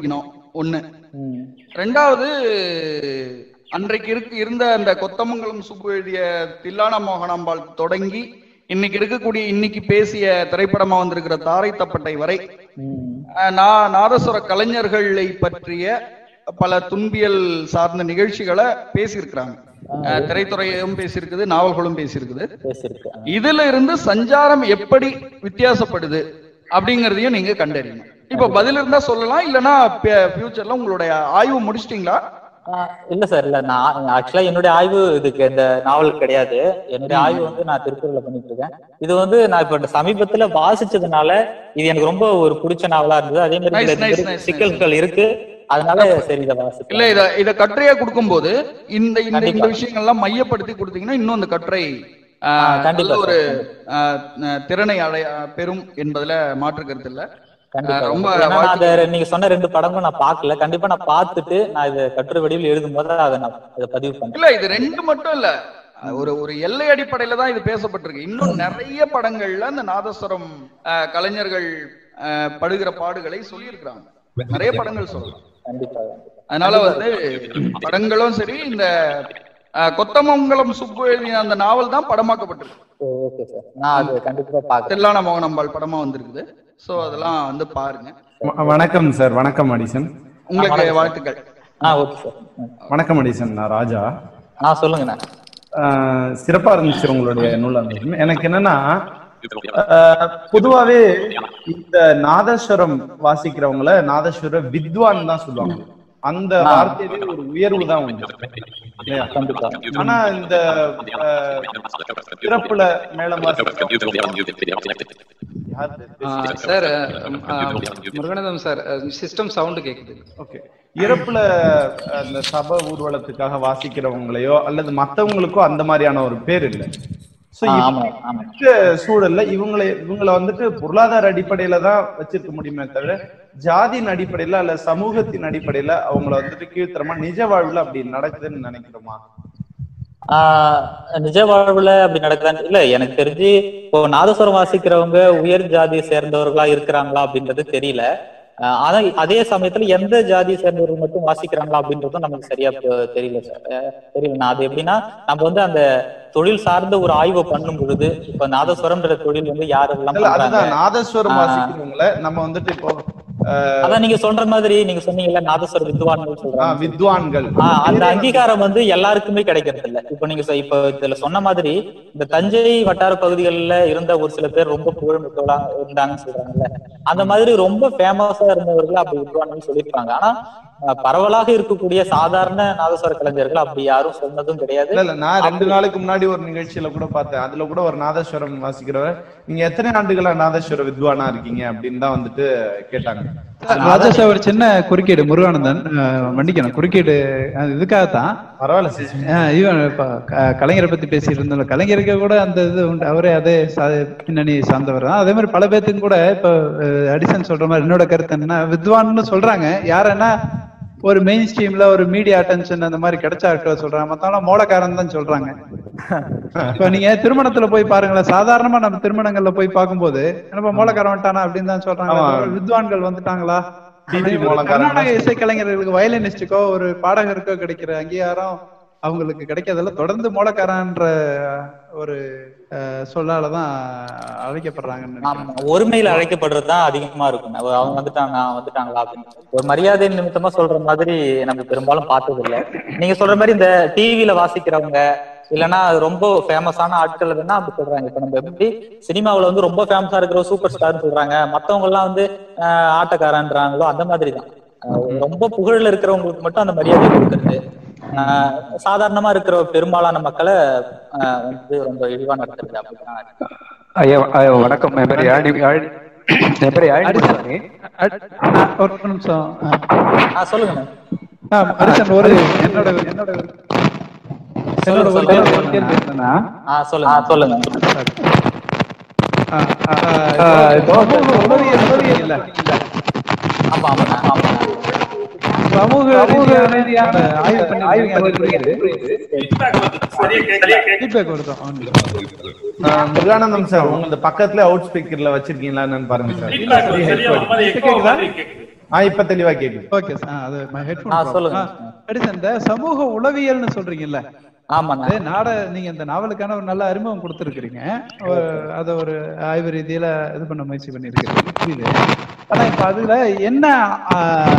ஒண்ணு ம். ரெண்டாவது அன்றைக்கு இருக்கு இருந்த அந்த கொத்தமங்கலம் சுப்பு எழுதிய தில்லானா மோகனாம்பாள் தொடங்கி இன்னைக்கு இருக்கக்கூடிய இன்னைக்கு பேசிய திரைப்படமா வந்திருக்கிற தாரை தப்பட்டை வரை ம். அஹ், நா- நாதஸ்வர கலைஞர்களை பற்றிய பல துன்பியல் சார்ந்த நிகழ்ச்சிகளை பேசியிருக்கிறாங்க அஹ், திரைத்துறையும் பேசியிருக்குது நாவல்களும் பேசியிருக்குது பேசியிருக்கு இதுல இருந்து சஞ்சாரம் எப்படி வித்தியாசப்படுது அப்படிங்கறதையும் நீங்க கண்டறியணும் இப்ப பதில் இருந்தா சொல்லலாம் இல்லனா ஃபியூச்சர்ல உங்களுடைய ஆய்வு முடிச்சிட்டீங்களா ஆஹ் இல்ல சார் இல்ல நான் ஆக்சுவலா என்னுடைய ஆய்வு இதுக்கு இந்த நாவல் கிடையாது என்னுடைய ஆய்வு வந்து நான் திருப்பூர்ல பண்ணிட்டு இருக்கேன் இது வந்து நான் இப்ப சமீபத்துல வாசிச்சதுனால இது எனக்கு ரொம்ப ஒரு பிடிச்ச நாவலா இருந்தது அதே மாதிரி Nice, இதுல nice, நிறைய nice, சிக்கல்கள் இருக்கு அதனால சரி இதை வாசிக்கலாம் இல்ல இத இத கட்டுரையா கொடுக்கும்போது இந்த இந்த இந்த கண்டிப்பா. விஷயங்கள்லாம் மையப்படுத்தி கொடுத்தீங்கன்னா இன்னும் அந்த கட்டுரை ஆஹ், ஆஹ் கண்டிப்பா நல்ல ஒரு சார். ஆஹ், ஆஹ், திறனை அடைய பெறும் என்பதுல மாற்று கருத்து இல்ல கண்டிப்பா ஆஹ், ரொம்ப ஏன்னா நான் வாழ்த்துக்கள். அதை நீங்க சொன்ன ரெண்டு படங்களும் நான் பார்க்கல கண்டிப்பா நான் பார்த்துட்டு நான் இதை கட்டுரை வடிவில் எழுதும் போது அதை நான் இதை பதிவு பண்றேன் இல்ல இது ரெண்டு மட்டும் இல்ல ஒரு ஒரு எல்லை அடிப்படையில தான் இது பேசப்பட்டிருக்கு இன்னும் நிறைய படங்கள்ல அந்த நாதஸ்வரம் ஆஹ், கலைஞர்கள் ஆஹ், படுகிற பாடுகளை சொல்லியிருக்கிறாங்க நிறைய படங்கள் சொல்லலாம் கண்டிப்பா அதனால வந்து படங்களும் சரி இந்த ஆஹ், கொத்தமங்கலம் சுப்பு எழுதிய அந்த நாவல் தான் படமாக்கப்பட்டிருக்கு ஓகே சார் நான் அது கண்டிப்பா பாக்குறேன் தில்லான மோகனம்பாள் படமா வந்திருக்குது சோ அதெல்லாம் வந்து பாருங்க வ- வணக்கம் சார் வணக்கம் அடிசன் உங்களுக்கு வணக்கம். வாழ்த்துக்கள் ஆ ஓகே சார் ம். வணக்கம் அடிசன் நான் ராஜா ஆ சொல்லுங்கண்ணா ஆஹ் சிறப்பா இருந்துச்சு உங்களுடைய நூல் எனக்கு என்னன்னா ஆஹ் பொதுவாவே இந்த நாதஸ்வரம் வாசிக்கிறவங்கள நாதஸ்வர வித்வான் தான் சொல்லுவாங்க அந்த ஆ. வார்த்தையிலே ஒரு உயர்வு தான் உண்டு இல்லையா? கண்டிப்பா ஆனா இந்த ஆஹ், சிறப்புல மேலம் sir Muruganatham sir system sound கேக்குது ஓகே இறப்புல அந்த சப ஊர்வலத்துக்காக வாசிக்கிறவங்களையோ அல்லது மத்தவங்களுக்கோ அந்த மாதிரியான ஒரு பேர் இல்லை சோ ஆ, ஆமா ஆமா இந்த சூழல்ல இவங்களை இவங்களை வந்துட்டு பொருளாதார அடிப்படையில தான் வச்சிருக்க முடியுமே தவிர ஜாதியின் அடிப்படையில அல்ல சமூகத்தின் அடிப்படையில அவங்கள வந்துட்டு கீழ்த்தரமா நிஜ வாழ்வுல அப்படி நடக்குதுன்னு நினைக்கிறோமா ஆஹ் நிஜ வாழ்வுல அப்படி நடக்குதான்னு இல்ல எனக்கு தெரிஞ்சு இப்போ நாதஸ்வரம் வாசிக்கிறவங்க உயர் ஜாதியை சேர்ந்தவர்களா இருக்கிறாங்களா அப்படின்றது தெரியல ஆஹ் ஆனா அதே சமயத்துல எந்த ஜாதியை சேர்ந்தவர்கள் மட்டும் வாசிக்கிறாங்களா அப்படின்றதும் நமக்கு சரியா ப- தெரியல சார் அஹ் தெரியல நான் அது எப்படின்னா நம்ம வந்து அந்த தொழில் சார்ந்த ஒரு ஆய்வு பண்ணும் பொழுது இப்ப நாதஸ்வரம்ன்ற தொழில் வந்து யாரெல்லாம் இல்ல பண்றாங்க அதுதான் நாதஸ்வரம் ஆ. வாசிக்கிறவங்கள நம்ம வந்துட்டு இப்போ ஆஹ், அதான் நீங்க சொல்ற மாதிரி நீங்க சொன்னீங்கல்ல நாதஸ்வர வித்வான்கள் ஆ, சொல்றாங்க வித்வான்கள் ஆஹ் அந்த அங்கீகாரம் வந்து எல்லாருக்குமே கிடைக்கிறது இல்ல இப்ப நீங்க சொ- இப்ப இதுல சொன்ன மாதிரி இந்த தஞ்சை வட்டார பகுதிகளில் இருந்த ஒரு சில பேர் ரொம்ப புகழ்மிக்கவளா இருந்தாங்கன்னு சொல்றாங்கல்ல அந்த மாதிரி ரொம்ப ஃபேமஸா இருந்தவர்கள் அப்படி வித்வான்கள் சொல்லியிருப்பாங்க ஆனா ஆஹ் பரவலாக இருக்கக்கூடிய சாதாரண நாதஸ்வர கலைஞர்கள் அப்படி யாரும் சொன்னதும் கிடையாது இல்ல இல்ல நான் ரெண்டு நாளுக்கு முன்னாடி ஒரு நிகழ்ச்சியில கூட பார்த்தேன் அதுல கூட ஒரு நாதஸ்வரம் வாசிக்கிறவர் நீங்க எத்தனை ஆண்டுகளா நாதஸ்வர வித்வானா இருக்கீங்க அப்படின்னு தான் வந்துட்டு கேட்டாங்க ராஜா சார் ஒரு சின்ன குறுக்கீடு முருகானந்தன் அஹ், மன்னிக்கணும் குறுக்கீடு அது இதுக்காகத்தான் பரவாயில்ல சிஸ்டர் அஹ், இவன் இப்ப க- கலைஞரை பத்தி பேசிட்டு இருந்தோம்ல கலைஞருக்கு கூட அந்த இது உண்டு அவரே அதே சா- பின்னணி சார்ந்தவர் தான் அதே மாதிரி பல பேர்த்துக்கும் கூட இப்ப அஹ், அடிசன் சொல்ற மாதிரி என்னோட கருத்து என்னன்னா வித்வான்னு சொல்றாங்க யாருன்னா ஒரு மெயின் ஸ்ட்ரீம்ல ஒரு மீடியா அட்டென்ஷன் அந்த மாதிரி கிடைச்சா இருக்க சொல்றாங்க மத்தவங்க மோளக்காரன் தான் சொல்றாங்க இப்ப நீங்க திருமணத்துல போய் பாருங்களேன் சாதாரணமா நம்ம திருமணங்கள்ல போய் பார்க்கும்போது நம்ம மோளக்காரன் வந்துட்டானா அப்படின்னு தான் சொல்றாங்க ஆமா. வித்வான்கள் வந்துட்டாங்களா டிவி அதே மாதிரி மோளக்காரன் கர்நாடக இசைக்கலைஞர்களுக்கு வயலினிஸ்டுக்கோ ஒரு பாடகருக்கோ கிடைக்கிற அங்கீகாரம் அவங்களுக்கு கிடைக்கிறதுல தொடர்ந்து மோளக்காரன்ற ஒரு அஹ், சொல்லாலதான் அழைக்கப்படுறாங்கன்னு நினைக்கிறேன் ஆமா ஒருமையில அழைக்கப்படுறதுதான் அதிகமா இருக்கும் அவ- அவங்க வந்துட்டாங்க அவங்க வந்துட்டாங்களா அப்படின்னு ஒரு மரியாதை நிமித்தமா சொல்ற மாதிரி நம்ம பெரும்பாலும் பார்த்தது இல்ல நீங்க சொல்ற மாதிரி இந்த டிவில வாசிக்கிறவங்க இல்லைன்னா ரொம்ப ஃபேமஸான ஆட்கள் வேணா அப்படி சொல்றாங்க இப்ப நம்ம எப்படி சினிமாவுல வந்து ரொம்ப ஃபேமஸா இருக்கிற சூப்பர் ஸ்டார்னு சொல்றாங்க மத்தவங்க எல்லாம் வந்து ஆஹ், ஆட்டக்காரன்றாங்களோ அந்த மாதிரி தான் ரொம்ப புகழ்ல இருக்கிறவங்களுக்கு மட்டும் அந்த மரியாதை கொடுக்கறது ஆஹ், சாதாரணமா இருக்கிற பெரும்பாலான மக்களை ஆஹ், வந்து ரொம்ப இழிவா நடத்துறது அப்படிதான் ஐயா ஐயா வணக்கம் என் பேர் யாழி யாழ் என் பேர் யாழி முத்துசாமி. அட்- அஹ், ஒரு நிமிஷம் அஹ், ஆஹ் சொல்லுங்க அஹ், அரிசன் ஒரு என்னோட என்னோட என்னோட ஒரு சொல்லுங்க, கேள்வி சொல்லுங்க. கேள்வி என்னன்னா ஆ சொல்லுங்க ஆ, சொல்லுங்க அஹ், அஹ், இப்போ சமூக உளவியல் உளவியல் ஆமா ஆமா ஆமா சமூக ரீதியான ஆய்வு பண்ணி ஆய்வு பண்ணிருக்கீங்க ஃபீட்பேக் கொடுத்தோம் ஆஹ், முருகானந்தம் சார் உங்களது பக்கத்துல அவுட் ஸ்பீக்கர்ல வச்சிருக்கீங்களா என்னன்னு பாருங்க சார் இப்ப கேக்குதா ஆ இப்ப தெளிவா கேக்குது ஓகே சார் அது ஆ, ஹெட்ஃபோன் சொல்லுங்க. அடிசன் இந்த சமூக உளவியல்னு சொல்றீங்கல்ல ஆமாண்ணா அது நாட நீங்க இந்த நாவலுக்கான ஒரு நல்ல அறிமுகம் கொடுத்துருக்கீங்க அத ஒரு ஆய்வு ரீதியில இது பண்ண முயற்சி பண்ணிருக்கீங்க புரியுது ஆனா இப்ப அதுல என்ன ஆ,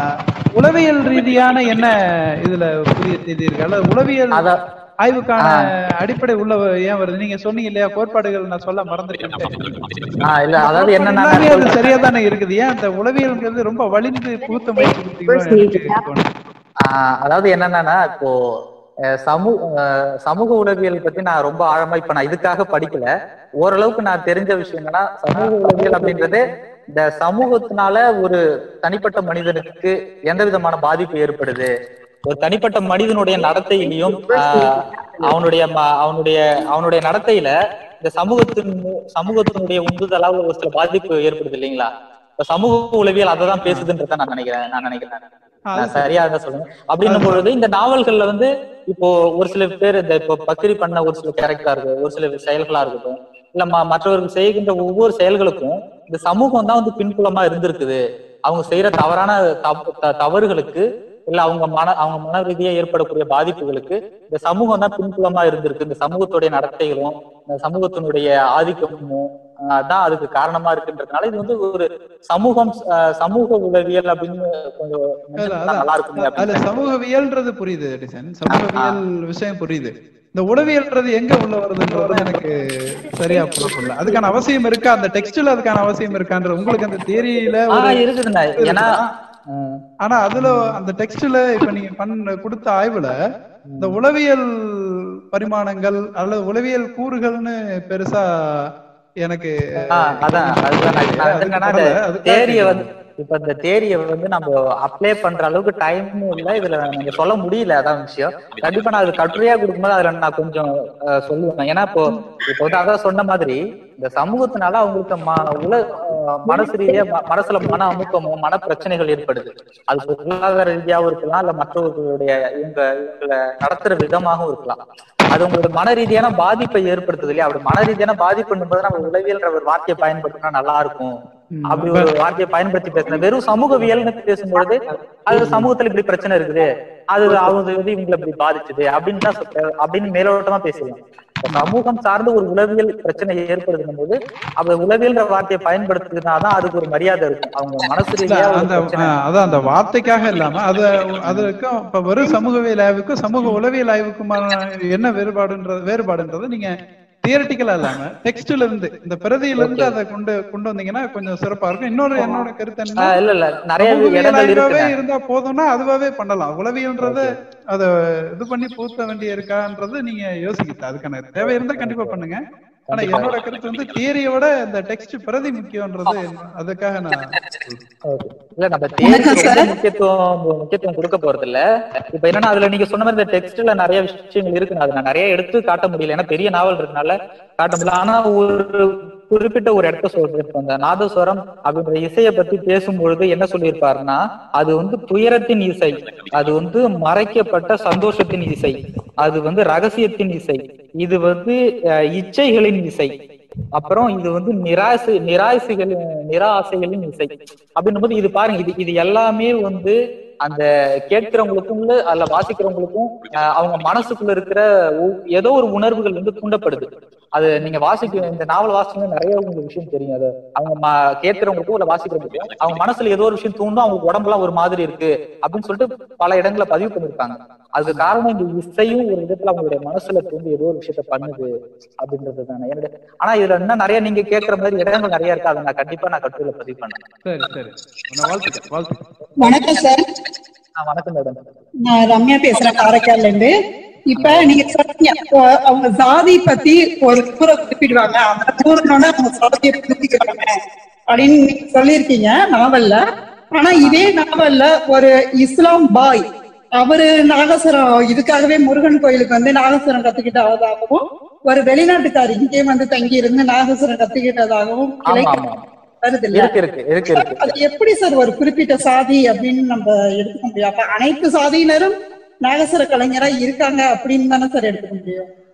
உளவியல் ரீதியான என்ன இதுல புதிய செய்தி இருக்கு அல்லது உளவியல் அத ஆய்வுக்கான அடிப்படை உள்ள ஏன் வருது நீங்க சொன்னீங்க இல்லையா கோட்பாடுகள் நான் சொல்ல மறந்துட்டேன் ஆ, இல்ல அதாவது என்னன்னா எல்லாமே அது சரியா தானே இருக்குது ஏன் அந்த உளவியல்ங்கிறது ரொம்ப வலிந்து புகுத்த முயற்சி கொடுத்தீங்களோ எனக்கு தோணுது. ஆஹ் அதாவது என்னன்னா இப்போ அஹ் சமூக அஹ் சமூக உளவியல் பத்தி நான் ரொம்ப ஆழமா இப்ப நான் இதுக்காக படிக்கல ஓரளவுக்கு நான் தெரிஞ்ச விஷயம் என்னன்னா சமூக உளவியல் அப்படின்றது இந்த சமூகத்தினால ஒரு தனிப்பட்ட மனிதனுக்கு எந்த விதமான பாதிப்பு ஏற்படுது ஒரு தனிப்பட்ட மனிதனுடைய நடத்தையிலையும் ஆஹ் அவனுடைய ம- அவனுடைய அவனுடைய நடத்தையில இந்த சமூகத்தின் மு- சமூகத்தினுடைய உந்துதலால ஒரு சில பாதிப்பு ஏற்படுது இல்லைங்களா இப்ப சமூக உளவியல் அதை தான் பேசுதுன்றத நான் நினைக்கிறேன் நான் நினைக்கிறேன் அது நான் சரியா தான் சொல்லுங்க அப்படின்னும் பொழுது இந்த நாவல்கள்ல வந்து இப்போ ஒரு சில பேர் இந்த இப்போ பக்கிரி பண்ண ஒரு சில கேரக்டரா இருக்கு ஒரு சில செயல்களா இருக்கட்டும் இல்ல ம- மற்றவர்கள் செய்கின்ற ஒவ்வொரு செயல்களுக்கும் இந்த சமூகம் தான் வந்து பின்புலமா இருந்திருக்குது அவங்க செய்யற தவறான தவ- த- தவறுகளுக்கு இல்ல அவங்க மன அவங்க மன ரீதியா ஏற்படக்கூடிய பாதிப்புகளுக்கு இந்த சமூகம் தான் பின்புலமா இருந்திருக்கு இந்த சமூகத்துடைய நடத்தைகளும் இந்த சமூகத்தினுடைய ஆதிக்கமும் ஆஹ் தான் அதுக்கு காரணமா இருக்குன்றதுனால இது வந்து ஒரு சமூகம் ஆஹ் சமூக உளவியல் அப்படின்னு கொஞ்சம் mention அதுல- பண்ணா நல்லா இருக்குமே அதுல அப்படின்னு சமூகவியல்ன்றது புரியுது எடிசன் சமூகவியல் விஷயம் புரியுது இந்த உளவியல்ன்றது எங்க உள்ள வருதுன்றது எனக்கு சரியா புரியல அதுக்கான அவசியம் இருக்கா அந்த டெக்ஸ்ட்ல அதுக்கான அவசியம் இருக்கான்ற உங்களுக்கு அந்த தியரியில ஆஹ் இருக்குதுண்ணா ஏன்னா ஆஹ் ஆனா அதுல அந்த டெக்ஸ்ட்ல இப்ப நீங்க பண்ண கொடுத்த ஆய்வுல இந்த உளவியல் பரிமாணங்கள் அல்லது உளவியல் கூறுகள்னு பெருசா எனக்கு ஆஹ் அதான் அதுதான் நான் நான் அதுக்கு என்னன்னா பரவாயில்ல, இந்த அதுக்காக தேரிய கேக்குறேன். வந்து இப்ப இந்த தேரிய வந்து நம்ம அப்ளை பண்ற அளவுக்கு டைமும் இல்ல இதுல நீங்க சொல்ல முடியல அதான் விஷயம் கண்டிப்பா நான் அது கட்டுரையா கொடுக்கும்போது அதுல நான் கொஞ்சம் அஹ், சொல்லுவேன் ஏன்னா இப்போ இப்போ வந்து அதான் சொன்ன மாதிரி இந்த சமூகத்தினால அவங்களுக்கு ம- உல அஹ், மனசு ரீதியா ம- மனசுல மன அமுக்கமும் மன பிரச்சனைகள் ஏற்படுது அது பொருளாதார ரீதியாவும் இருக்கலாம் இல்ல மற்றவர்களுடைய இவங்க இவங்களை நடத்துற விதமாகவும் இருக்கலாம் அது உங்களுக்கு மன ரீதியான பாதிப்பை ஏற்படுத்துது இல்லையா அப்படி மன ரீதியான பாதிப்புன்னும் போது நம்ம உளவியல்ன்ற ஒரு வார்த்தையை பயன்படுத்தினா நல்லா இருக்கும் ம், அப்படி ஒரு வார்த்தையை பயன்படுத்தி பேசுறேன் வெறும் சமூகவியல்னு பேசும்பொழுது அது சமூகத்துல இப்படி பிரச்சனை இருக்குது அது அவங்க வந்து இவங்களை இப்படி பாதிச்சுது அப்படின்னு தான் சொல்ற- அப்படின்னு மேலோட்டமா பேசலாம் இப்ப சமூகம் சார்ந்து ஒரு உளவியல் பிரச்சனை ஏற்படுத்தும் போது அந்த உளவியல்ன்ற வார்த்தையை பயன்படுத்துனாதான் அதுக்கு ஒரு மரியாதை இருக்கும் அவங்க மனசு இல்ல, ரீதியா ஒரு அந்த பிரச்சனை அஹ், அதான் அந்த வார்த்தைக்காக இல்லாம அது அதுக்கும் இப்ப வெறும் சமூகவியல் ஆய்வுக்கும் சமூக உளவியல் ஆய்வுக்குமான என்ன வேறுபாடுன்றது வேறுபாடுன்றது நீங்க தியரட்டிக்கலா இல்லாம டெக்ஸ்ட்ல இருந்து இந்த பிரதியில இருந்து அதை கொண்டு கொண்டு வந்தீங்கன்னா கொஞ்சம் சிறப்பா இருக்கும் இன்னொரு என்னோட கருத்து என்னன்னா ஆஹ் இல்ல இல்ல நிறைய சமூகவியல் இடங்கள் ஆய்வாவே இருக்கு இருந்தா போதும்னா அதுவாவே பண்ணலாம் உளவியல்ன்றத அத இது பண்ணி பூத்த வேண்டிய இருக்கான்றது நீங்க யோசிக்கிட்ட அதுக்கான தேவை இருந்தா கண்டிப்பா பண்ணுங்க ஆனா கண்டிப்பா. என்னோட கருத்து வந்து தியரியை விட இந்த டெக்ஸ்ட் பிரதி முக்கியம்ன்றது அதுக்காக நான் Okay. இல்ல நம்ம தேர்வுக்கு ரொம்ப முக்கியத்துவம் முக்கியத்துவம் கொடுக்க போறது இல்ல இப்ப என்னன்னா அதுல நீங்க சொன்ன மாதிரி இந்த டெக்ஸ்ட்ல நிறைய விஷயங்கள் இருக்கு அது நான் நிறைய எடுத்து காட்ட முடியல ஏன்னா பெரிய நாவல் இருக்கனால காட்ட முடியல ஆனா ஒரு குறிப்பிட்ட ஒரு இடத்த சொல்றேன் இப்ப இந்த நாதஸ்வரம் அப்படின்ற இசையை பத்தி பேசும்பொழுது என்ன சொல்லியிருப்பாருன்னா அது வந்து துயரத்தின் இசை அது வந்து மறைக்கப்பட்ட சந்தோஷத்தின் இசை அது வந்து ரகசியத்தின் இசை இது வந்து அஹ், இச்சைகளின் இசை அப்புறம் இது வந்து நிராசை நிராசைகளின் நிராசைகளின் இசை அப்படின்னும் போது இது பாருங்க இது இது எல்லாமே வந்து அந்த கேட்கிறவங்களுக்கும் அல்ல வாசிக்கிறவங்களுக்கும் அஹ், அவங்க மனசுக்குள்ள இருக்கிற ஒ- ஏதோ ஒரு உணர்வுகள் வந்து தூண்டப்படுது அது நீங்க வாசிக்க இந்த நாவல் வாசிச்சா நிறைய உங்களுக்கு விஷயம் தெரியும் அது அவங்க ம- கேட்கிறவங்களுக்கும் இல்ல வாசிக்கிறவங்களுக்கும் அவங்க மனசுல ஏதோ ஒரு விஷயம் தூண்டும் அவங்க உடம்புலாம் ஒரு மாதிரி இருக்கு அப்படின்னு சொல்லிட்டு பல இடங்களை பதிவு பண்ணிருக்காங்க அதுக்கு காரணம் இந்த இசையும் ஒரு விதத்துல அவங்களுடைய மனசுல தூண்டி ஏதோ ஒரு விஷயத்த பண்ணுது அப்படின்றது தானே என்னுடைய ஆனா இதுல இன்னும் நிறைய நீங்க கேட்கிற மாதிரி இடங்கள் நிறைய இருக்கு அதை நான் கண்டிப்பா நான் கட்டுரையில பதிவு பண்ணேன் சரி சரி நான் வாழ்த்துக்கிறேன் வாழ்த்துக்கிறேன் வணக்கம் சார் ஆ, வணக்கம் மேடம் நான் ரம்யா பேசுறேன் காரைக்கால்ல இருந்து இப்ப நீங்க சொன்னீங்க இப்போ அவங்க சாதி பத்தி ஒரு ஊரை குறிப்பிடுவாங்க அந்த ஊரோட அவங்க சாதியை புரிஞ்சுக்கிறாங்க அப்படின்னு நீங்க சொல்லியிருக்கீங்க நாவல்ல ஆனா இதே நாவல்ல ஒரு இஸ்லாம் பாய் அவரு நாகசுரம் இதுக்காகவே முருகன் கோயிலுக்கு வந்து நாகசுரம் கத்துக்கிட்டதாகவும் ஒரு வெளிநாட்டுக்காரி இங்கே வந்து தங்கி இருந்து நாகசுரம் கத்துக்கிட்டதாகவும் ஆமா கிளை ஆமா வருது இல்ல இருக்கு இருக்கு இருக்கு இருக்கு அது எப்படி சார் ஒரு குறிப்பிட்ட சாதி அப்படின்னு நம்ம எடுத்துக்க முடியும் அப்ப அனைத்து சாதியினரும் நாகசுர கலைஞரா இருக்காங்க அப்படின்னு தானே சார் எடுத்துக்க முடியும்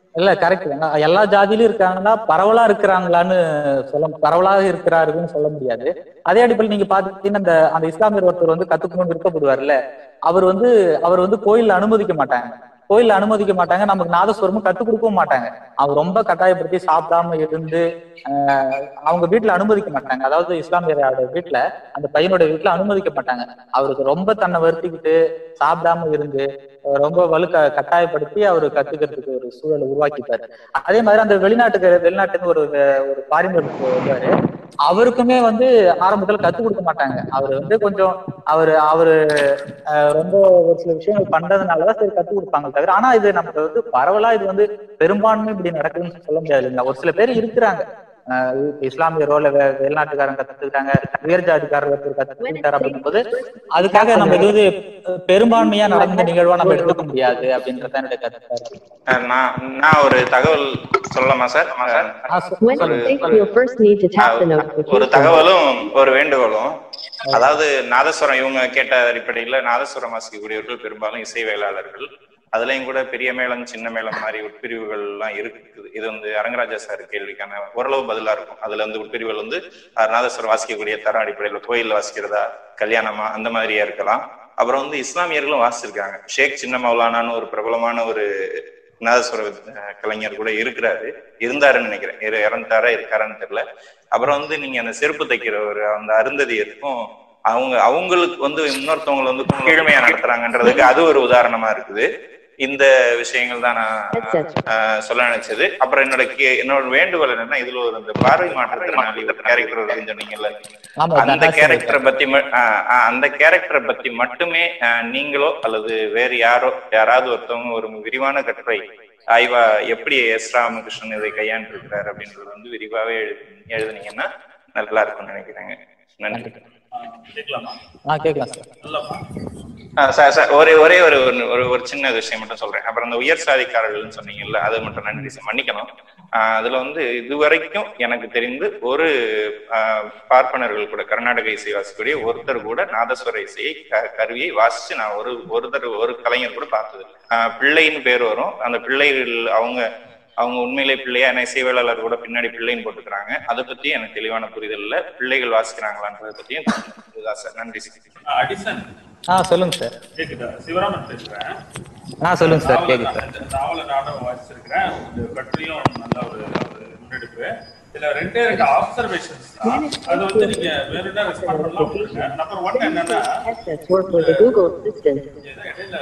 இல்ல கரெக்ட் எல்லா ஜாதியிலும் இருக்காங்கன்னா பரவலா இருக்கிறாங்களான்னு சொல்ல பரவலாக இருக்கிறாருன்னு சொல்ல முடியாது அதே அடிப்படையில் நீங்க பாத்தீங்கன்னா அந்த அந்த இஸ்லாமியர் ஒருத்தர் வந்து கத்துக்கணும்னு விருப்பப்படுவார்ல அவர் வந்து அவர் வந்து கோயில்ல அனுமதிக்க மாட்டாங்க கோயில்ல அனுமதிக்க மாட்டாங்க நமக்கு நாதஸ்வரமும் கத்துக் கொடுக்கவும் மாட்டாங்க அவர் ரொம்ப கட்டாயப்படுத்தி சாப்பிடாம இருந்து ஆஹ் அவங்க வீட்டுல அனுமதிக்க மாட்டாங்க அதாவது இஸ்லாமியரோட வீட்டுல அந்த பையனோட வீட்டுல அனுமதிக்க மாட்டாங்க அவருக்கு ரொம்ப தன்னை வருத்திக்கிட்டு சாப்பிடாம இருந்து அஹ் ரொம்ப வலுக்க கட்டாயப்படுத்தி அவர் கத்துக்கிறதுக்கு ஒரு சூழலை உருவாக்கிட்டாரு அதே மாதிரி அந்த வெளிநாட்டுக்கு வெளிநாட்டுக்கு ஒரு ஒரு ஃபாரினர் வருவாரு அவருக்குமே வந்து ஆரம்பத்துல கத்துக் கொடுக்க மாட்டாங்க அவர் வந்து கொஞ்சம் அவரு அவரு அஹ் ரொம்ப ஒரு சில விஷயங்கள் பண்றதுனாலதான் சரி கத்துக் கொடுப்பாங்க தவிர ஆனா இது நமக்கு வந்து பரவலா இது வந்து பெரும்பான்மை இப்படி நடக்குதுன்னு சொல்ல முடியாது இல்லைங்களா ஒரு சில பேர் இருக்கிறாங்க அஹ் இப்ப இஸ்லாமியரோ இல்ல வெ- வெளிநாட்டுக்காரங்க கத்துக்கிட்டாங்க உயர் ஜாதிக்காரர் ஒருத்தர் கத்துக்கிட்டாரு அப்படின்னும் போது அதுக்காக நம்ம இது வந்து பெரும்பான்மையா நடந்த நிகழ்வா நம்ம எடுத்துக்க முடியாது அப்படின்றத என்னுடைய கருத்து அஹ் நான் நான் ஒரு தகவல் சொல்லலாமா sir When you think you'll first need to tap the ஒரு notification. தகவலும் ஒரு வேண்டுகோளும் அதாவது நாதஸ்வரம் இவங்க கேட்ட அடிப்படையில நாதஸ்வரம் வாசிக்கக்கூடியவர்கள் பெரும்பாலும் இசை வேளாளர்கள் அதுலயும் கூட பெரிய மேளம் சின்ன மேளம் மாதிரி உட்பிரிவுகள் எல்லாம் இருக்குது இது வந்து அரங்கராஜா சார் கேள்விக்கான ஓரளவு பதிலா இருக்கும் அதுல வந்து உட்பிரிவுகள் வந்து அஹ், நாதஸ்வரம் வாசிக்கக்கூடிய தரம் அடிப்படையில கோயில்ல வாசிக்கிறதா கல்யாணமா அந்த மாதிரியா இருக்கலாம் அப்புறம் வந்து இஸ்லாமியர்களும் வாசிச்சிருக்காங்க ஷேக் சின்ன மௌலானான்னு ஒரு பிரபலமான ஒரு நாதஸ்வர அஹ், கலைஞர் கூட இருக்கிறாரு இருந்தாருன்னு நினைக்கிறேன் இரு- இறந்துட்டாரா இருக்காரான்னு தெரியல அப்புறம் வந்து நீங்க அந்த செருப்பு தைக்கிற ஒரு அந்த அருந்ததியருக்கும் அவங்க அவங்களுக்கு வந்து இன்னொருத்தவங்களை வந்து கீழ்மையா நடத்துறாங்கன்றதுக்கு அது ஒரு உதாரணமா இருக்குது இந்த விஷயங்கள் தான் நான் ஆஹ், சொல்ல நினைச்சது அப்புறம் என்னோட கே- என்னோட வேண்டுகோள் என்னன்னா இதுல ஒரு இந்த பார்வை மாற்றத்தினால ஒரு கேரக்டர் இருக்குன்னு சொன்னீங்கல்ல ஆமா, அந்த அதான் கேரக்டரை பத்தி ம- ஆஹ், ஆஹ், அந்த கேரக்டரை பத்தி மட்டுமே ஆஹ், நீங்களோ அல்லது வேறு யாரோ யாராவது ஒருத்தவங்க ஒரு விரிவான கட்டுரை ஆய்வா எப்படி எஸ் ராமகிருஷ்ணன் இதை கையாண்டு இருக்கிறாரு அப்படின்றது வந்து விரிவாவே எழுது எழுதுனீங்கன்னா நல்லா இருக்கும்னு நினைக்கிறேங்க நன்றி கேட்கலாமா ஆஹ் கேட்கலாம் சார் நல்லாமா ஆ, சார் சார் ஒரே ஒரே ஒரு ஒரு- ஒரு ஒரு சின்ன விஷயம் மட்டும் சொல்றேன் அப்புறம் அந்த உயர் சாதிக்காரர்கள்னு சொன்னீங்கல்ல அது மட்டும் நன்றி சார் மன்னிக்கணும் ஆ, அதுல வந்து இதுவரைக்கும் எனக்கு தெரிந்து ஒரு ஆ, பார்ப்பனர்கள் கூட கர்நாடக இசை வாசிக்கூடிய ஒருத்தர் கூட நாதஸ்வர இசையை க- கருவியை வாசிச்சு நான் ஒரு ஒருத்தர் ஒரு கலைஞர் கூட பார்த்தது இல்ல. ஆ, பிள்ளைன்னு பேர் வரும் அந்த பிள்ளைகள் அவங்க அவங்க உண்மையிலே பிள்ளையா என்ன இசைவேளாளர் கூட பின்னாடி பிள்ளைன்னு போட்டுக்கிறாங்க அதை பத்தி எனக்கு தெளிவான புரிதல் இல்ல பிள்ளைகள் வாசிக்கிறாங்களான்றதை பத்தியும் இதுதான் சார் நன்றி சார் அடிசன் ஆ சொல்லுங்க சார் கேக்குதா சிவராமன் பேசுறேன் ஆ சொல்லுங்க சார் நாவல கேக்குது நான் இந்த நாவல நானும் வாசிச்சிருக்கிறேன் இந்த கட்டுரையும் நல்ல ஒரு ஒரு முன்னெடுப்பு இதுல ரெண்டே ரெண்டு ஆப்சர்வேஷன்ஸ் அது வந்து நீங்க வேற என்ன ரெஸ்பாண்ட் பண்ணலாம் நம்பர் ஒன் என்னன்னா Headsets work with the Google Assistant. இடையில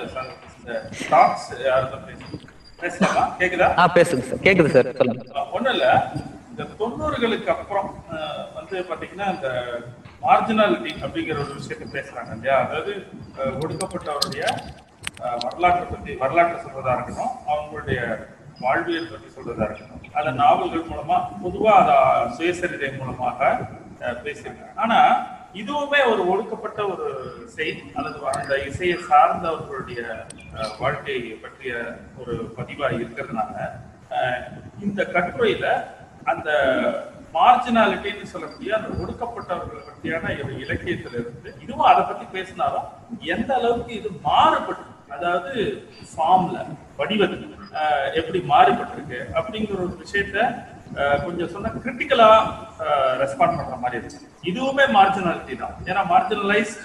டாக்ஸ் யாரும் பேசலாமா கேக்குதா ஆ பேசுங்க சார் கேக்குது சார் சொல்லுங்க ஒண்ணும் இல்ல இந்த தொண்ணூறுகளுக்கு அப்புறம் அஹ், வந்து பாத்தீங்கன்னா இந்த மார்ஜினாலிட்டி அப்படிங்கிற ஒரு விஷயத்தை பேசுறாங்க இல்லையா அதாவது அஹ், ஒடுக்கப்பட்டவருடைய அஹ், வரலாற்றை பத்தி வரலாற்றை சொல்றதா இருக்கட்டும் அவங்களுடைய வாழ்வியல் பத்தி சொல்றதா இருக்கட்டும் அந்த நாவல்கள் மூலமா பொதுவா அத சுயசரிதை மூலமாக அஹ், பேசியிருக்காங்க ஆனா இதுவுமே ஒரு ஒடுக்கப்பட்ட ஒரு இசை அல்லது அந்த இசையை சார்ந்தவர்களுடைய அஹ், வாழ்க்கையை பற்றிய ஒரு பதிவா இருக்கிறதுனால அஹ், இந்த கட்டுரையில அந்த மார்ஜினாலிட்டின்னு சொல்லக்கூடிய அந்த ஒடுக்கப்பட்டவர்கள் பற்றியான ஒரு இலக்கியத்துல இருந்து இதுவும் அதை பத்தி பேசினாலும் எந்த அளவுக்கு இது மாறுபட்டு அதாவது ஃபார்ம்ல வடிவத்தில் அஹ், எப்படி மாறுபட்டிருக்கு அப்படிங்கிற ஒரு விஷயத்த அஹ், கொஞ்சம் சொன்னா கிரிட்டிக்கலா ரெஸ்பாண்ட் பண்ற மாதிரி இருக்கு இதுவுமே மார்ஜினாலிட்டி தான் ஏன்னா மார்ஜினலைஸ்ட்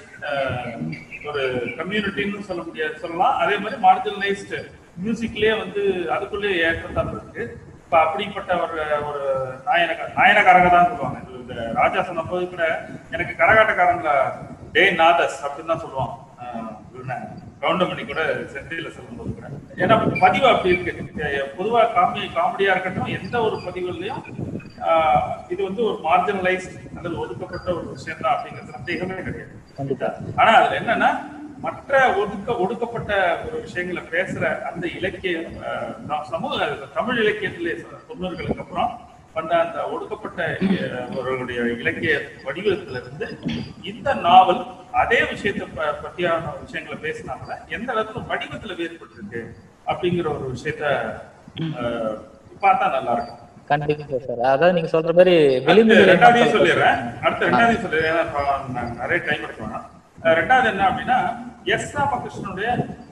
ஒரு கம்யூனிட்டின்னு சொல்ல முடியாது சொல்லலாம் அதே மாதிரி மார்ஜினலைஸ்டு மியூசிக்லயே வந்து அதுக்குள்ளே ஏற்றத்தாழ்வு இருக்கு இப்ப அப்படிப்பட்ட ஒரு ஒரு நாயனக நாயனக்காரங்க தான் சொல்லுவாங்க இது இந்த ராஜா சொன்னபோது கூட எனக்கு கரகாட்டக்காரங்கள டே நாதஸ் அப்படின்னு தான் சொல்லுவாங்க ஆஹ் இவனை கவுண்டமணி கூட செந்தில சொல்லும்போது கூட ஏன்னா பதிவு அப்படி இருக்கு அஹ் பொதுவா காமெடி காமெடியா இருக்கட்டும் எந்த ஒரு பதிவுலையும் ஆஹ் இது வந்து ஒரு மார்ஜினலைஸ்ட் அல்லது ஒதுக்கப்பட்ட ஒரு விஷயம் தான் அப்படிங்கிற சந்தேகமே கிடையாது ஆனா அதுல என்னன்னா மற்ற ஒதுக்க ஒடுக்கப்பட்ட ஒரு விஷயங்களை பேசுற அந்த இலக்கியம் அஹ், நம் சமூக தமிழ் இலக்கியத்திலே தொண்ணூறுகளுக்கு அப்புறம் பண்ண அந்த ஒடுக்கப்பட்ட அஹ், அவர்களுடைய இலக்கிய வடிவத்துல இருந்து இந்த நாவல் அதே விஷயத்தை ப- பற்றியான விஷயங்களை பேசினாங்கள எந்த அளவுக்கு வடிவத்துல வேறுபட்டிருக்கு அப்படிங்கிற ஒரு விஷயத்த அஹ், பார்த்தா நல்லா இருக்கும் கண்டிப்பா சார் அதாவது நீங்க சொல்ற மாதிரி அடுத்து வெளிமொழி ரெண்டாவதையும் சொல்லிடுறேன் அடுத்து ரெண்டாவதையும் சொல்லிடுறேன் ஏன்னா இப்ப நான் நிறைய டைம் எடுக்க வேணாம் அஹ் ரெண்டாவது என்ன அப்படின்னா எஸ் ராமகிருஷ்ணனுடைய